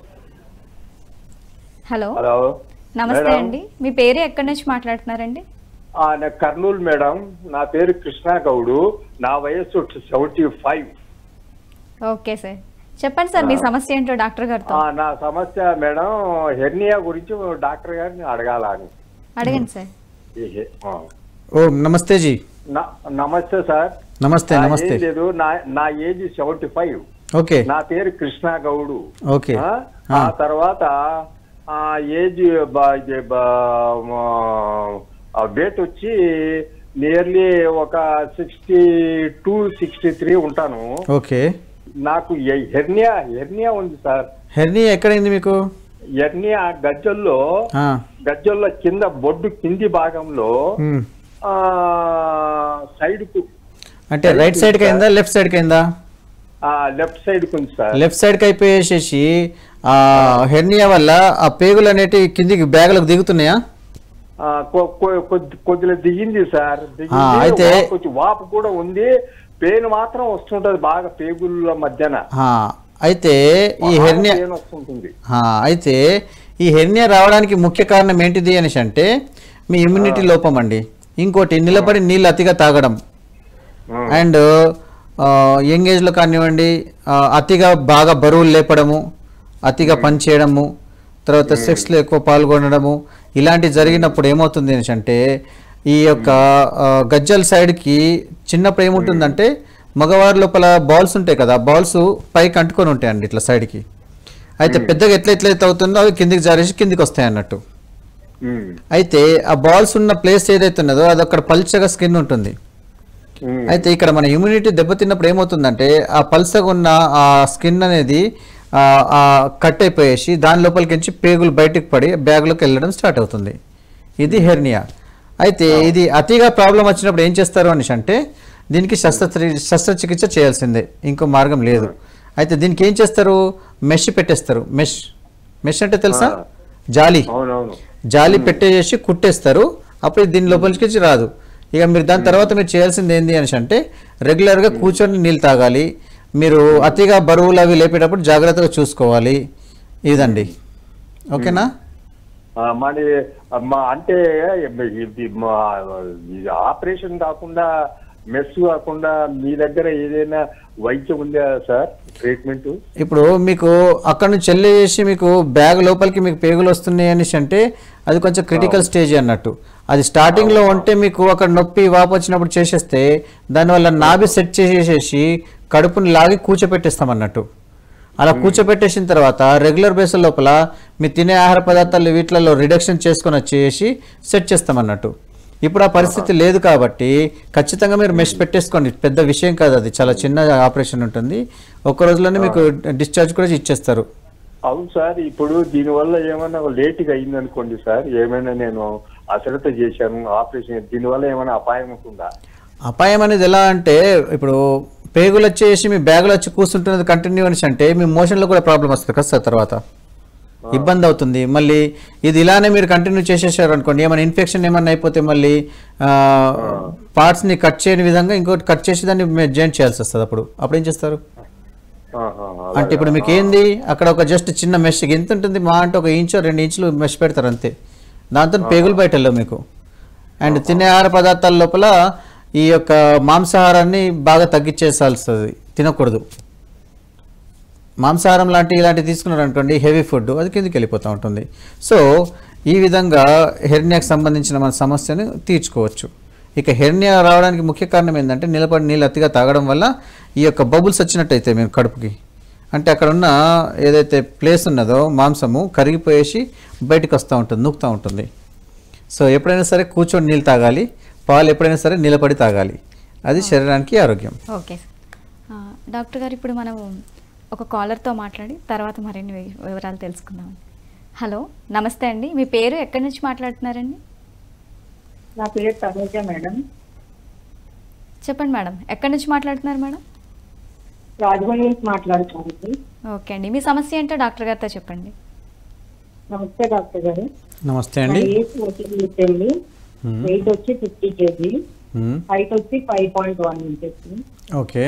[SPEAKER 1] హలో
[SPEAKER 6] హలో
[SPEAKER 1] నమస్తే
[SPEAKER 6] మేడం.
[SPEAKER 1] అండి మీ పేరు ఎక్కడి నుంచి మాట్లాడుతున్నారండి
[SPEAKER 6] ఆ, నా కర్నూలు మేడం నా పేరు కృష్ణ గౌడు నా వయస్సు సెవెంటీ ఫైవ్
[SPEAKER 1] ఓకే సార్ చెప్పండి సార్ మీ సమస్య ఏంటో డాక్టర్ గారితో
[SPEAKER 6] నా సమస్య మేడం హెర్నియా గురించి డాక్టర్ గారిని అడగాల అని
[SPEAKER 1] అడగండి సార్
[SPEAKER 6] ఈ హె- ఆ.
[SPEAKER 2] ఓ నమస్తే జీ
[SPEAKER 6] నా- నమస్తే సార్
[SPEAKER 2] నమస్తే
[SPEAKER 6] నా
[SPEAKER 2] నమస్తే
[SPEAKER 6] ఏం లేదు నా నా ఏజ్ సెవెంటీ ఫైవ్
[SPEAKER 2] ఓకే
[SPEAKER 6] నా పేరు కృష్ణ గౌడు
[SPEAKER 2] ఓకే
[SPEAKER 6] ఆ,
[SPEAKER 2] ఆ.
[SPEAKER 6] ఆ తర్వాత ఆ ఏజ్ బ- ఇది బ- ఆ వెయిట్ వచ్చి నియర్లీ ఒక సిక్స్టీ టూ సిక్స్టీ త్రీ ఉంటాను
[SPEAKER 2] ఓకే
[SPEAKER 6] నాకు ఎ- హెర్నియా హెర్నియా ఉంది సార్
[SPEAKER 2] హెర్నీ ఎక్కడైంది మీకు
[SPEAKER 6] హెర్నియా గజ్జల్లో
[SPEAKER 2] ఆ,
[SPEAKER 6] గజ్జల్లో కింద బొడ్డు కింది భాగంలో
[SPEAKER 2] మ్.
[SPEAKER 6] ఆ సైడ్ కు
[SPEAKER 2] అంటే రైట్ సైడ్కి అయిందా లెఫ్ట్ సైడ్కి అయిందా
[SPEAKER 6] ఆ లెఫ్ట్ సైడ్ కు ఉంది సార్
[SPEAKER 2] లెఫ్ట్ సైడ్కి అయిపోయేసేసి ఆ హెర్నియా వల్ల ఆ పేగులు అనేటివి కిందికి బ్యాగులకు దిగుతున్నాయా
[SPEAKER 6] ఆ, కొ- కొ- కొద్ది కొద్దిగా దిగింది సార్ దిగింది.
[SPEAKER 2] ఆ, అయితే-
[SPEAKER 6] వాపు కొంచెం వాపు కూడా ఉంది పెయిన్ మాత్రం వస్తుంటది బాగా పేగుల మధ్యన
[SPEAKER 2] ఆ, అయితే ఈ
[SPEAKER 6] బాగా
[SPEAKER 2] హెర్నియా
[SPEAKER 6] పెయిన్ వస్తుంటుంది
[SPEAKER 2] ఆ, అయితే ఈ హెర్నియా రావడానికి ముఖ్య కారణం ఏంటిది అనేసి అంటే మీ ఇమ్యూనిటీ లోపం అండి ఇంకోటి నిలబడి నీళ్ళు అతిగా తాగడం
[SPEAKER 6] ఉమ్.
[SPEAKER 2] అండ్ యంగ్ ఏజ్లో కానివ్వండి ఆ, అతిగా బాగా బరువులు లేపడము అతిగా పని చేయడము తర్వాత సెక్స్లో ఎక్కువ పాల్గొనడము ఇలాంటి జరిగినప్పుడు ఏమవుతుంది అనేసి అంటే ఈ యొక్క ఆ, గజ్జల సైడ్కి చిన్నప్పుడు ఏముంటుందంటే మగవారి లోపల బాల్స్ ఉంటాయి కదా బాల్స్ పైకి అంటుకొని ఉంటాయండి ఇట్లా సైడ్కి అయితే పెద్దగా ఎట్లా ఎట్లయితే అవుతుందో అవి కిందికి జారేసి కిందికి వస్తాయి అన్నట్టు
[SPEAKER 6] ఉమ్,
[SPEAKER 2] అయితే ఆ బాల్స్ ఉన్న ప్లేస్ ఏదైతే ఉన్నదో అది అక్కడ పల్చగా స్కిన్ ఉంటుంది
[SPEAKER 6] ఉమ్,
[SPEAKER 2] అయితే ఇక్కడ మన ఇమ్యూనిటీ దెబ్బతిన్నప్పుడు ఏమవుతుందంటే ఆ పల్సగా ఉన్న ఆ స్కిన్ అనేది ఆ, ఆ కట్ అయిపోయేసి దాని లోపలికి పేగులు బయటకు పడి బ్యాగ్లోకి వెళ్ళడం స్టార్ట్ అవుతుంది ఇది హెర్నియా అయితే ఇది అతిగా ప్రాబ్లం వచ్చినప్పుడు ఏం చేస్తారు అనేసి అంటే దీనికి శస్త్ర శస్త్రచికిత్స చేయాల్సిందే ఇంకో మార్గం లేదు అయితే దీనికి ఏం చేస్తారు మెష్ పెట్టేస్తారు మెష్ మెష్ అంటే తెలుసా జాలి
[SPEAKER 6] అవునవును
[SPEAKER 2] జాలి పెట్టేసి కుట్టేస్తారు అప్పుడు దీని లోపలికి రాదు ఇక మీరు దాని తర్వాత మీరు చేయాల్సింది ఏంటి అనేసి అంటే రెగ్యులర్గా కూర్చొని నీళ్ళు తాగాలి మీరు అతిగా బరువులు అవి లేపేటప్పుడు జాగ్రత్తగా చూసుకోవాలి ఇదండి ఓకేనా
[SPEAKER 6] ఆ, మరి మా అంటే ఇది మా ఇది ఆపరేషన్ కాకుండా మెస్ కాకుండా మీ దగ్గర ఏదైనా వైద్యం ఉందా సార్ ట్రీట్మెంట్
[SPEAKER 2] ఇప్పుడు మీకు అక్కడ నుంచి చెల్లేసి మీకు బ్యాగ్ లోపలికి మీకు పేగులు వస్తున్నాయి అనేసి అంటే అది కొంచెం క్రిటికల్ స్టేజ్ అన్నట్టు అది స్టార్టింగ్ లో ఉంటే మీకు అక్కడ నొప్పి వాపు వచ్చినప్పుడు చేసేస్తే దానివల్ల నాభి సెట్ చేసేసి కడుపుని లాగి కూర్చోపెట్టేస్తాం అన్నట్టు అలా కూర్చోపెట్టేసిన తర్వాత రెగ్యులర్ బేస్ లోపల మీరు తినే ఆహార పదార్థాలు వీటిలలో రిడక్షన్ చేసుకొని వచ్చేసి సెట్ చేస్తాం అన్నట్టు ఇప్పుడు ఆ పరిస్థితి లేదు కాబట్టి ఖచ్చితంగా మీరు మెష్ పెట్టేసుకోండి పెద్ద విషయం కాదు అది చాలా చిన్న ఆపరేషన్ ఉంటుంది ఒక్క రోజులోనే మీకు డిశ్చార్జ్ కూడా ఇచ్చేస్తారు
[SPEAKER 6] అవును సార్ ఇప్పుడు దీనివల్ల ఏమైనా లేట్గా అయింది అనుకోండి సార్ ఏమైనా నేను అశ్రద్ధ చేశాను ఆపరేషన్ దీనివల్ల ఏమైనా అపాయం ఉంటుందా
[SPEAKER 2] అపాయం అనేది ఎలా అంటే ఇప్పుడు పేగులు వచ్చేసి మీ బ్యాగులు వచ్చి కూర్చుంటున్నది కంటిన్యూ అనేసి అంటే మీ మోషన్లో కూడా ప్రాబ్లం వస్తుంది కదా సార్ తర్వాత ఇబ్బంది అవుతుంది మళ్ళీ ఇది ఇలానే మీరు కంటిన్యూ చేసేసారు అనుకోండి ఏమైనా ఇన్ఫెక్షన్ ఏమైనా అయిపోతే మళ్ళీ పార్ట్స్ని కట్ చేయని విధంగా ఇంకోటి కట్ చేసి దాన్ని జాయింట్ చేయాల్సి వస్తుంది అప్పుడు అప్పుడు ఏం చేస్తారు
[SPEAKER 6] ఆహా,
[SPEAKER 2] అంటే ఇప్పుడు మీకు ఏంది అక్కడ ఒక జస్ట్ చిన్న మెష్ ఎంత ఉంటుంది మా అంటే ఒక ఇంచో రెండు ఇంచులు మెష్ పెడతారు అంతే దాంతో పేగులు బయట వెళ్ళవు మీకు అండ్ తినే ఆహార పదార్థాల లోపల ఈ యొక్క మాంసాహారాన్ని బాగా తగ్గించేసాల్సి తినకూడదు మాంసాహారం లాంటి ఇలాంటివి తీసుకున్నారు అనుకోండి హెవీ ఫుడ్ అది కిందికి వెళ్ళిపోతూ ఉంటుంది సో ఈ విధంగా హెర్నియాకి సంబంధించిన మన సమస్యను తీర్చుకోవచ్చు ఇక హెర్నియా రావడానికి ముఖ్య కారణం ఏంటంటే నిలబడి నీళ్ళు అతిగా తాగడం వల్ల ఈ యొక్క బబుల్స్ వచ్చినట్టయితే మేము కడుపుకి అంటే అక్కడ ఉన్న ఏదైతే ప్లేస్ ఉన్నదో మాంసము కరిగిపోయేసి బయటకు వస్తూ ఉంటుంది నూకుతూ ఉంటుంది సో ఎప్పుడైనా సరే కూర్చొని నీళ్ళు తాగాలి పాలు ఎప్పుడైనా సరే నిలబడి తాగాలి అది శరీరానికి ఆరోగ్యం
[SPEAKER 1] ఓకే సార్ ఆ, డాక్టర్ గారు ఇప్పుడు మనం ఒక కాలర్తో మాట్లాడి తర్వాత మరిన్ని వి- వివరాలు తెలుసుకుందాం హలో నమస్తే అండి మీ పేరు ఎక్కడి నుంచి మాట్లాడుతున్నారండి
[SPEAKER 7] నా పేరు తనుజ మేడం
[SPEAKER 1] చెప్పండి మేడం ఎక్కడి నుంచి మాట్లాడుతున్నారు మేడం
[SPEAKER 7] రాజమండ్రి నుంచి మాట్లాడుతున్నాను
[SPEAKER 1] ఓకే అండి మీ సమస్య ఏంటో డాక్టర్ గారితో చెప్పండి
[SPEAKER 7] నమస్తే డాక్టర్ గారు
[SPEAKER 2] నమస్తే
[SPEAKER 7] నా
[SPEAKER 2] అండి
[SPEAKER 7] ఏజ్ వచ్చి అండి
[SPEAKER 2] మ్మ్.
[SPEAKER 7] వెయిట్ వచ్చి ఫిఫ్టీ కేజీ
[SPEAKER 2] మ్మ్.
[SPEAKER 7] హైట్ వచ్చి five point one inches
[SPEAKER 2] okay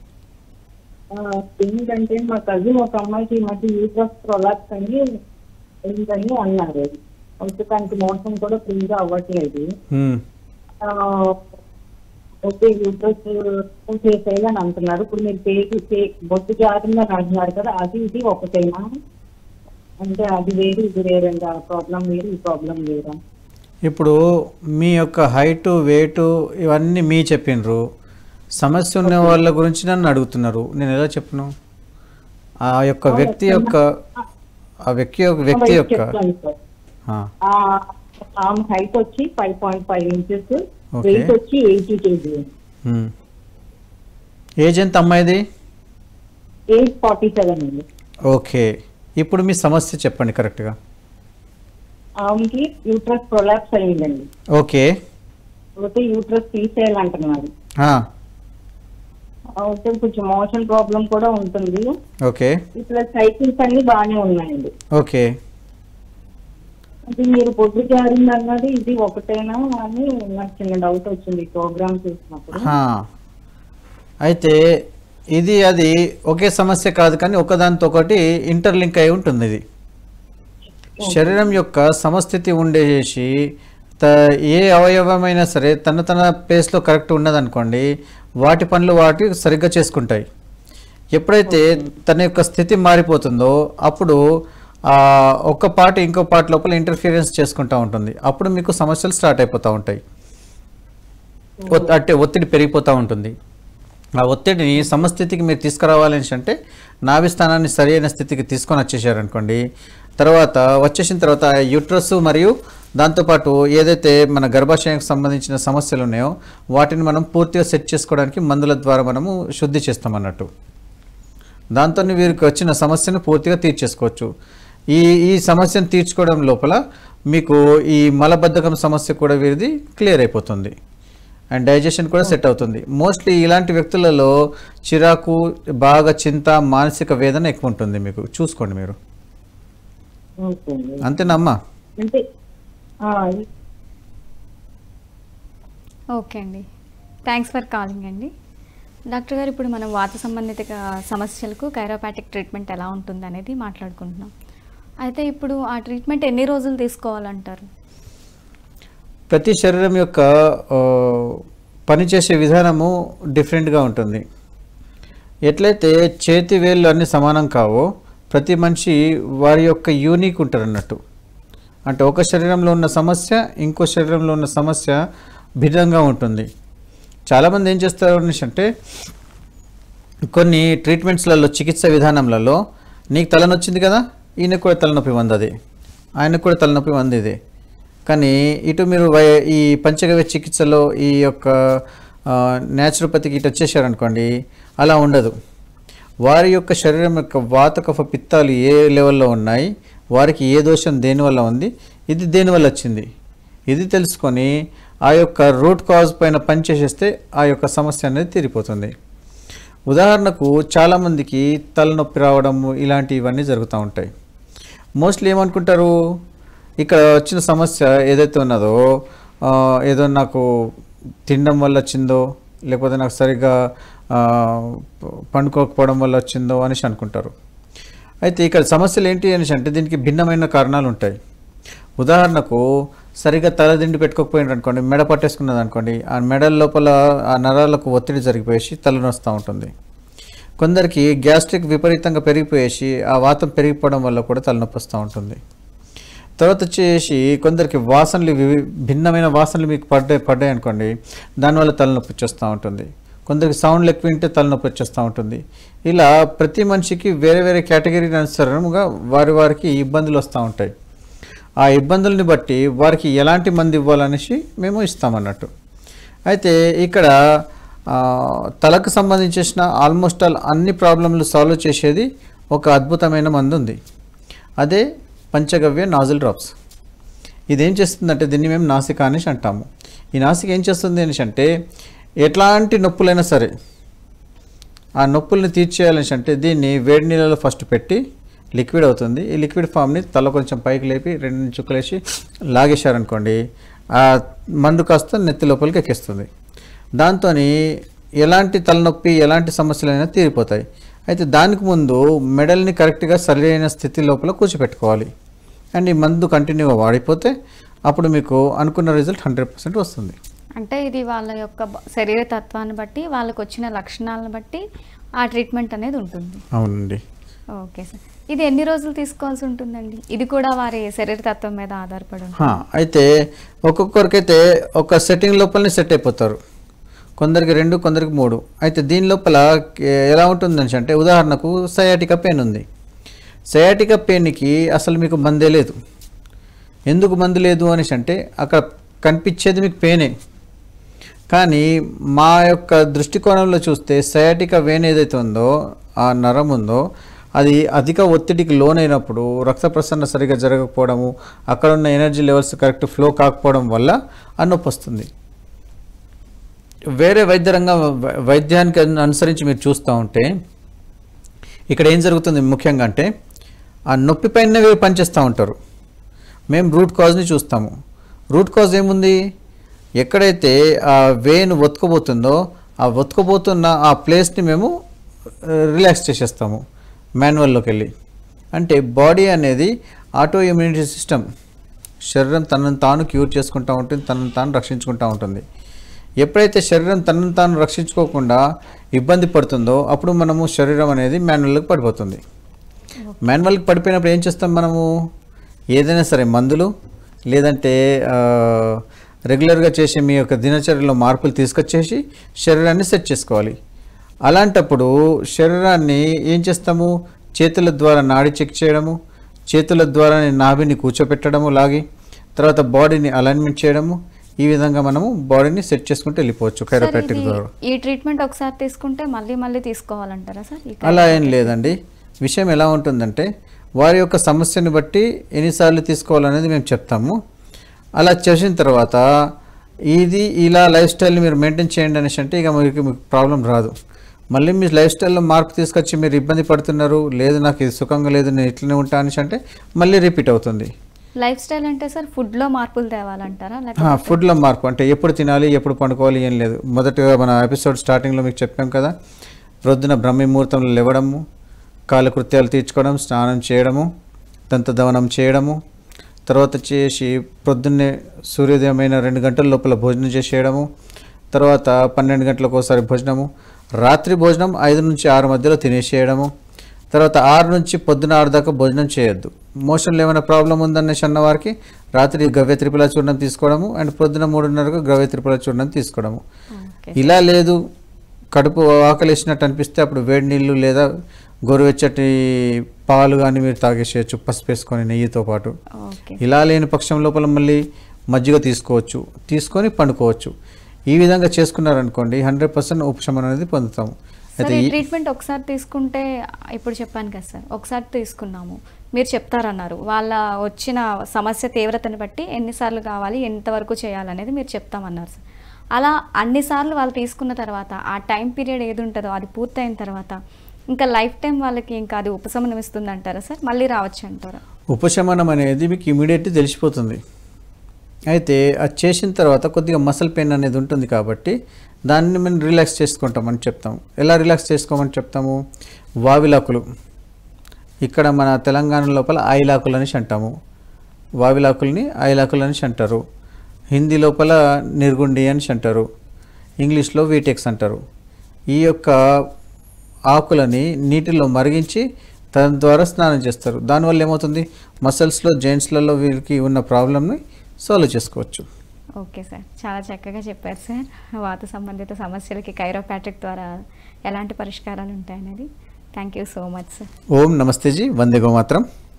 [SPEAKER 7] ఏంటంటే మా కజిన్ ఒక అమ్మాయికి ఈ మధ్య యూట్రస్ ప్రొలాప్స్ అని ఏంటని అన్నారు తనకి మోసం కూడా ఫ్రీగా అవ్వట్లేదు
[SPEAKER 2] మ్మ్.
[SPEAKER 7] ఆ, ఓకే యూట్రస్ చేసేయాలని అంటున్నారు ఇప్పుడు మీరు పేకి పే- బొట్టు జారిందని అంటున్నారు కదా అది ఇది ఒకటేనా అంటే అది వేరు ఇది వేరండి ఆ ప్రాబ్లం వేరు ఈ ప్రాబ్లం వేరా
[SPEAKER 2] ఇప్పుడు మీ యొక్క హైటు వెయిటు ఇవన్నీ మీ చెప్పినరు సమస్య ఉన్న వాళ్ళ గురించి నన్ను అడుగుతున్నారు నేను ఎలా చెప్పను ఆ యొక్క వ్యక్తి యొక్క ఆ వ్యక్తి యొక్క వ్యక్తి
[SPEAKER 7] Weight
[SPEAKER 2] యొక్క
[SPEAKER 7] చెప్తాను సార్
[SPEAKER 2] ఆ,
[SPEAKER 7] ఆ, ఆమె హైట్ వచ్చి five point five inches
[SPEAKER 2] Okay.
[SPEAKER 7] Weight వచ్చి ఎయిటీ కేజీ
[SPEAKER 2] మ్మ్. ఏజ్ ఎంత అమ్మాయిది
[SPEAKER 7] ఏజ్ ఫార్టీ సెవెన్ అండి
[SPEAKER 2] ఓకే ఇప్పుడు మీ సమస్య చెప్పండి కరెక్ట్గా
[SPEAKER 7] ఆమెకి యూట్రస్ ప్రొలాప్స్ అయ్యిందండి
[SPEAKER 2] ఓకే
[SPEAKER 7] అయితే యూట్రస్ తీసేయాలంటున్నారు
[SPEAKER 2] ఆ,
[SPEAKER 7] అయితే కొంచెం మోషన్ ప్రాబ్లం కూడా ఉంటుంది
[SPEAKER 2] ఓకే
[SPEAKER 7] ఇట్లా సైకిల్స్ అన్ని బాగానే ఉన్నాయండి
[SPEAKER 2] ఓకే
[SPEAKER 7] అది మీరు పొద్దు జారింది అన్నది ఇది ఒకటేనా అని నాకు చిన్న డౌట్ వచ్చింది ప్రోగ్రామ్ చూసినప్పుడు
[SPEAKER 2] హా. అయితే ఇది అది ఒకే సమస్య కాదు కానీ ఒకదానితో ఒకటి ఇంటర్లింక్ అయి ఉంటుంది ఇది శరీరం యొక్క సమస్థితి ఉండేసి త ఏ అవయవమైనా సరే తన తన ప్లేస్లో కరెక్ట్ ఉన్నదనుకోండి వాటి పనులు వాటి సరిగ్గా చేసుకుంటాయి ఎప్పుడైతే తన యొక్క స్థితి మారిపోతుందో అప్పుడు ఆ, ఒక్క పార్ట్ ఇంకో పార్ట్ లోపల ఇంటర్ఫియరెన్స్ చేసుకుంటూ ఉంటుంది అప్పుడు మీకు సమస్యలు స్టార్ట్ అయిపోతూ ఉంటాయి ఒత్- అంటే ఒత్తిడి పెరిగిపోతూ ఉంటుంది ఆ ఒత్తిడిని సమస్థితికి మీరు తీసుకురావాలని అంటే నాభి స్థానాన్ని సరైన స్థితికి తీసుకొని వచ్చేసారనుకోండి తర్వాత వచ్చేసిన తర్వాత యూట్రస్ మరియు దాంతోపాటు ఏదైతే మన గర్భాశయానికి సంబంధించిన సమస్యలు ఉన్నాయో వాటిని మనం పూర్తిగా సెట్ చేసుకోవడానికి మందుల ద్వారా మనము శుద్ధి చేస్తాం అన్నట్టు దాంతో వీరికి వచ్చిన సమస్యను పూర్తిగా తీర్చేసుకోవచ్చు ఈ ఈ సమస్యను తీర్చుకోవడం లోపల మీకు ఈ మలబద్ధకం సమస్య కూడా వీరిది క్లియర్ అయిపోతుంది అండ్ డైజెషన్ కూడా సెట్ అవుతుంది మోస్ట్లీ ఇలాంటి వ్యక్తులలో చిరాకు బాగా చింత మానసిక వేదన ఎక్కువ ఉంటుంది మీకు చూసుకోండి మీరు
[SPEAKER 7] ఓకే అండి
[SPEAKER 2] అంతేనమ్మా
[SPEAKER 7] అంటే ఆ,
[SPEAKER 1] ఓకే అండి థ్యాంక్స్ ఫర్ కాలింగ్ అండి డాక్టర్ గారు ఇప్పుడు మనం వాత సంబంధిత క- సమస్యలకు కైరోపాటిక్ ట్రీట్మెంట్ ఎలా ఉంటుంది అనేది మాట్లాడుకుంటున్నాం అయితే ఇప్పుడు ఆ ట్రీట్మెంట్ ఎన్ని రోజులు తీసుకోవాలంటారు
[SPEAKER 2] ప్రతి శరీరం యొక్క ఆ, పనిచేసే విధానము డిఫరెంట్గా ఉంటుంది ఎట్లయితే చేతి వేళ్ళు అన్ని సమానం కావో ప్రతి మనిషి వారి యొక్క యూనిక్ ఉంటారు అన్నట్టు అంటే ఒక శరీరంలో ఉన్న సమస్య ఇంకో శరీరంలో ఉన్న సమస్య భిన్నంగా ఉంటుంది చాలామంది ఏం చేస్తారు అనేసి అంటే కొన్ని ట్రీట్మెంట్స్లలో చికిత్స విధానంలలో నీకు తలనొచ్చింది కదా ఈయనకు కూడా తలనొప్పి వందది ఆయనకు కూడా తలనొప్పి వందిది కానీ ఇటు మీరు వై- ఈ పంచగవ్య చికిత్సలో ఈ యొక్క న్యాచురోపతికి ఇటు వచ్చేసారనుకోండి అలా ఉండదు వారి యొక్క శరీరం యొక్క వాత కఫ పిత్తాలు ఏ లెవెల్లో ఉన్నాయి వారికి ఏ దోషం దేనివల్ల ఉంది ఇది దేనివల్ల వచ్చింది ఇది తెలుసుకొని ఆ యొక్క రూట్ కాజ్ పైన పనిచేసేస్తే ఆ యొక్క సమస్య అనేది తీరిపోతుంది ఉదాహరణకు చాలామందికి తలనొప్పి రావడము ఇలాంటివన్నీ జరుగుతూ ఉంటాయి మోస్ట్లీ ఏమనుకుంటారు ఇక్కడ వచ్చిన సమస్య ఏదైతే ఉన్నదో ఆ, ఏదో నాకు తినడం వల్ల వచ్చిందో లేకపోతే నాకు సరిగ్గా ఆ, ప- పండుకోకపోవడం వల్ల వచ్చిందో అనేసి అనుకుంటారు అయితే ఇక్కడ సమస్యలు ఏంటి అనేసి అంటే దీనికి భిన్నమైన కారణాలు ఉంటాయి ఉదాహరణకు సరిగ్గా తలదిండి పెట్టుకోకపోయినారు అనుకోండి మెడ పట్టేసుకున్నది అనుకోండి ఆ మెడ లోపల ఆ నరాలకు ఒత్తిడి జరిగిపోయేసి తలనొస్తూ ఉంటుంది కొందరికి గ్యాస్ట్రిక్ విపరీతంగా పెరిగిపోయేసి ఆ వాతం పెరిగిపోవడం వల్ల కూడా తలనొప్పి వస్తూ ఉంటుంది తర్వాత వచ్చేసి కొందరికి వాసనలు వివి భిన్నమైన వాసనలు మీకు పడ్డాయి పడ్డాయి అనుకోండి దానివల్ల తలనొప్పి వచ్చేస్తూ ఉంటుంది కొందరికి సౌండ్లు ఎక్కువ వింటే తలనొప్పి వచ్చేస్తూ ఉంటుంది ఇలా ప్రతి మనిషికి వేరే వేరే కేటగిరీ అనుసరంగా వారి వారికి ఇబ్బందులు వస్తూ ఉంటాయి ఆ ఇబ్బందుల్ని బట్టి వారికి ఎలాంటి మంది ఇవ్వాలనేసి మేము ఇస్తామన్నట్టు అయితే ఇక్కడ ఆ, తలకు సంబంధించిన ఆల్మోస్ట్ ఆల్ అన్ని ప్రాబ్లంలు సాల్వ్ చేసేది ఒక అద్భుతమైన మందు ఉంది అదే పంచగవ్య నాజిల్ డ్రాప్స్ ఇది ఏం చేస్తుందంటే దీన్ని మేము నాసిక అనేసి అంటాము ఈ నాసిక ఏం చేస్తుంది అనేసి అంటే ఎట్లాంటి నొప్పులైనా సరే ఆ నొప్పుల్ని తీర్చేయాలని అంటే దీన్ని వేడి నీళ్ళలో ఫస్ట్ పెట్టి లిక్విడ్ అవుతుంది ఈ లిక్విడ్ ఫామ్ని తల కొంచెం పైకి లేపి రెండు చుక్కలేసి లాగేశారనుకోండి ఆ మందు కాస్త నెత్తి లోపలికి ఎక్కిస్తుంది దాంతో ఎలాంటి తలనొప్పి ఎలాంటి సమస్యలైనా తీరిపోతాయి అయితే దానికి ముందు మెడల్ని కరెక్ట్గా సరైన స్థితి లోపల కూర్చోపెట్టుకోవాలి అండ్ ఈ మందు కంటిన్యూగా వాడిపోతే అప్పుడు మీకు అనుకున్న రిజల్ట్ హండ్రెడ్ పర్సెంట్ వస్తుంది
[SPEAKER 1] అంటే ఇది వాళ్ళ యొక్క బ- శరీర తత్వాన్ని బట్టి వాళ్ళకు వచ్చిన లక్షణాలను బట్టి ఆ ట్రీట్మెంట్ అనేది ఉంటుంది
[SPEAKER 2] అవునండి
[SPEAKER 1] ఓకే సార్ ఇది ఎన్ని రోజులు తీసుకోవాల్సి ఉంటుందండి ఇది కూడా వారి శరీర తత్వం మీద ఆధారపడి ఉంటుంది
[SPEAKER 2] హా, అయితే ఒక్కొక్కరికైతే ఒక సెట్టింగ్ లోపలనే సెట్ అయిపోతారు కొందరికి రెండు కొందరికి మూడు అయితే దీని లోపల ఏ- ఎలా ఉంటుందని అంటే ఉదాహరణకు సయాటికా పెయిన్ ఉంది సయాటికా పెయిన్కి అసలు మీకు మందే లేదు ఎందుకు మందు లేదు అనేసి అంటే అక్కడ కనిపించేది మీకు పెయినే కానీ మా యొక్క దృష్టికోణంలో చూస్తే సయాటికా వెయిన్ ఏదైతే ఉందో ఆ నరం ఉందో అది అధిక ఒత్తిడికి లోనైనప్పుడు రక్త ప్రసరణ సరిగా జరగకపోవడము అక్కడ ఉన్న ఎనర్జీ లెవెల్స్ కరెక్ట్ ఫ్లో కాకపోవడం వల్ల ఆ నొప్పి వస్తుంది వేరే వైద్య రంగం వై- వైద్యానికి అను- అనుసరించి మీరు చూస్తూ ఉంటే ఇక్కడ ఏం జరుగుతుంది ముఖ్యంగా అంటే ఆ నొప్పి పైన వీరు పనిచేస్తూ ఉంటారు మేము రూట్ కాజ్ని చూస్తాము రూట్ కాజ్ ఏముంది ఎక్కడైతే ఆ వేన్ ఒత్తుకోబోతుందో ఆ ఒత్తుకోబోతున్న ఆ ప్లేస్ని మేము రిలాక్స్ చేసేస్తాము మాన్యువల్లోకి వెళ్ళి అంటే బాడీ అనేది ఆటో ఇమ్యూనిటీ సిస్టమ్ శరీరం తనను తాను క్యూర్ చేసుకుంటూ ఉంటుంది తనను తాను రక్షించుకుంటూ ఉంటుంది ఎప్పుడైతే శరీరం తనను తాను రక్షించుకోకుండా ఇబ్బంది పడుతుందో అప్పుడు మనము శరీరం అనేది మాన్యువల్కి పడిపోతుంది మాన్యువల్కి పడిపోయినప్పుడు ఏం చేస్తాం మనము ఏదైనా సరే మందులు లేదంటే ఆ, రెగ్యులర్గా చేసే మీ యొక్క దినచర్యలో మార్పులు తీసుకొచ్చేసి శరీరాన్ని సెట్ చేసుకోవాలి అలాంటప్పుడు శరీరాన్ని ఏం చేస్తాము చేతుల ద్వారా నాడి చెక్ చేయడము చేతుల ద్వారా నాభిని కూర్చోపెట్టడము లాగి తర్వాత బాడీని అలైన్మెంట్ చేయడము ఈ విధంగా మనము బాడీని సెట్ చేసుకుంటూ వెళ్ళిపోవచ్చు
[SPEAKER 1] సార్
[SPEAKER 2] కైరోప్రాక్టిక్
[SPEAKER 1] ఇది
[SPEAKER 2] ద్వారా
[SPEAKER 1] ఈ ట్రీట్మెంట్ ఒకసారి తీసుకుంటే మళ్ళీ మళ్ళీ తీసుకోవాలంటారా సార్ ఈ
[SPEAKER 2] అలా ఏం లేదండి విషయం ఎలా ఉంటుందంటే వారి యొక్క సమస్యని బట్టి ఎన్నిసార్లు తీసుకోవాలనేది మేము చెప్తాము అలా చేసిన తర్వాత ఇది ఇలా లైఫ్ స్టైల్ని మీరు మెయింటైన్ చేయండి అనేసి అంటే ఇక మీకు మీకు ప్రాబ్లం రాదు మళ్ళీ మీ లైఫ్ స్టైల్లో మార్పు తీసుకొచ్చి మీరు ఇబ్బంది పడుతున్నారు లేదు నాకు ఇది సుఖంగా లేదు నేను ఇట్లనే ఉంటా అనేసి అంటే మళ్ళీ రిపీట్ అవుతుంది
[SPEAKER 1] లైఫ్ స్టైల్ అంటే సార్ ఫుడ్లో మార్పులు తేవాలంటారా
[SPEAKER 2] ఆ,
[SPEAKER 1] లేకపోతే
[SPEAKER 2] ఫుడ్లో మార్పు అంటే ఎప్పుడు తినాలి ఎప్పుడు పండుకోవాలి ఏం లేదు మొదటగా మన ఎపిసోడ్ స్టార్టింగ్లో మీకు చెప్పాం కదా ప్రొద్దున బ్రహ్మ ముహూర్తంలో లేవడము కాలకృత్యాలు తీర్చుకోవడం స్నానం చేయడము దంతదవనం చేయడము తర్వాత చేసి ప్రొద్దున్నే సూర్యోదయమైన రెండు గంటల లోపల భోజనం చేసేయడము తర్వాత పన్నెండు గంటలకు ఒకసారి భోజనము రాత్రి భోజనం ఐదు నుంచి ఆరు మధ్యలో తినేసేయడము తర్వాత ఆరు నుంచి పొద్దున ఆరు దాకా భోజనం చేయొద్దు మోషన్లో ఏమైనా ప్రాబ్లం ఉందనేసి అన్న వారికి రాత్రి గవ్య త్రిపుల చూర్ణం తీసుకోవడము అండ్ పొద్దున మూడున్నరకు గవ్య త్రిపుల చూర్ణం తీసుకోవడము
[SPEAKER 1] ఓకే
[SPEAKER 2] ఇలా లేదు కడుపు ఆకలిసినట్టు అనిపిస్తే అప్పుడు వేడి నీళ్ళు లేదా గోరువెచ్చటి పాలు కానీ మీరు తాగేసేయచ్చు పసుపు వేసుకొని నెయ్యితో పాటు
[SPEAKER 1] ఓకే
[SPEAKER 2] ఇలా లేని పక్షం లోపల మళ్ళీ మజ్జిగ తీసుకోవచ్చు తీసుకొని పండుకోవచ్చు ఈ విధంగా చేసుకున్నారనుకోండి హండ్రెడ్ పర్సెంట్ ఉపశమనం అనేది పొందుతాము
[SPEAKER 1] సార్
[SPEAKER 2] అయితే
[SPEAKER 1] ఈ
[SPEAKER 2] ఈ
[SPEAKER 1] ట్రీట్మెంట్ ఒకసారి తీసుకుంటే ఇప్పుడు చెప్పాను కదా సార్ ఒకసారి తీసుకున్నాము మీరు చెప్తారన్నారు వాళ్ళ వచ్చిన సమస్య తీవ్రతని బట్టి ఎన్నిసార్లు కావాలి ఎంతవరకు చేయాలనేది మీరు చెప్తామన్నారు సార్ అలా అన్నిసార్లు వాళ్ళు తీసుకున్న తర్వాత ఆ టైం పీరియడ్ ఏది ఉంటుందో అది పూర్తయిన తర్వాత ఇంకా లైఫ్ టైం వాళ్ళకి ఇంకా అది ఉపశమనం ఇస్తుంది అంటారా సార్ మళ్ళీ రావచ్చు అంటారా
[SPEAKER 2] ఉపశమనం అనేది మీకు ఇమీడియట్లీ తెలిసిపోతుంది అయితే అది చేసిన తర్వాత కొద్దిగా మసల్ పెయిన్ అనేది ఉంటుంది కాబట్టి దాన్ని మనం రిలాక్స్ చేసుకుంటామని చెప్తాము ఎలా రిలాక్స్ చేసుకోమని చెప్తాము వావిలాకులు ఇక్కడ మన తెలంగాణ లోపల ఐలాకులు అనేసి అంటాము వావిలాకుల్ని ఐలాకులు అనేసి అంటారు హిందీ లోపల నిర్గుండి అనేసి అంటారు ఇంగ్లీష్లో వీటెక్స్ అంటారు ఈ యొక్క ఆకులని నీటిలో మరిగించి దాని ద్వారా స్నానం చేస్తారు దానివల్ల ఏమవుతుంది మసల్స్లో జెంట్స్లలో వీరికి ఉన్న ప్రాబ్లమ్ని సాల్వ్ చేసుకోవచ్చు
[SPEAKER 1] ఓకే సార్ చాలా చక్కగా చెప్పారు సార్ వాత సంబంధిత సమస్యలకి కైరోపాట్రిక్ ద్వారా ఎలాంటి పరిష్కారాలు ఉంటాయనేది thank you so much sir
[SPEAKER 2] ఓం నమస్తేజీ వందే గోమాత్రం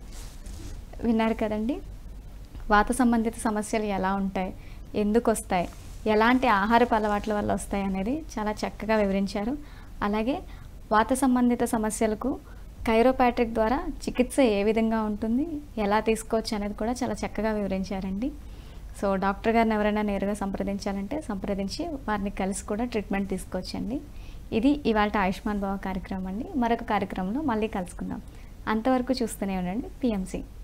[SPEAKER 1] విన్నారు కదండి వాత సంబంధిత సమస్యలు ఎలా ఉంటాయి ఎందుకు వస్తాయి ఎలాంటి ఆహారపు అలవాట్ల వల్ల వస్తాయి అనేది చాలా చక్కగా వివరించారు అలాగే వాత సంబంధిత సమస్యలకు కైరోపాట్రిక్ ద్వారా చికిత్స ఏ విధంగా ఉంటుంది ఎలా తీసుకోవచ్చు అనేది కూడా చాలా చక్కగా వివరించారండి సో డాక్టర్ గారిని ఎవరైనా నేరుగా సంప్రదించాలంటే సంప్రదించి వారిని కలిసి కూడా ట్రీట్మెంట్ తీసుకోవచ్చండి ఇది ఇవాళ ఆయుష్మాన్ భవ కార్యక్రమం అండి మరొక కార్యక్రమంలో మళ్ళీ కలుసుకుందాం అంతవరకు చూస్తూనే ఉండండి పిఎంసి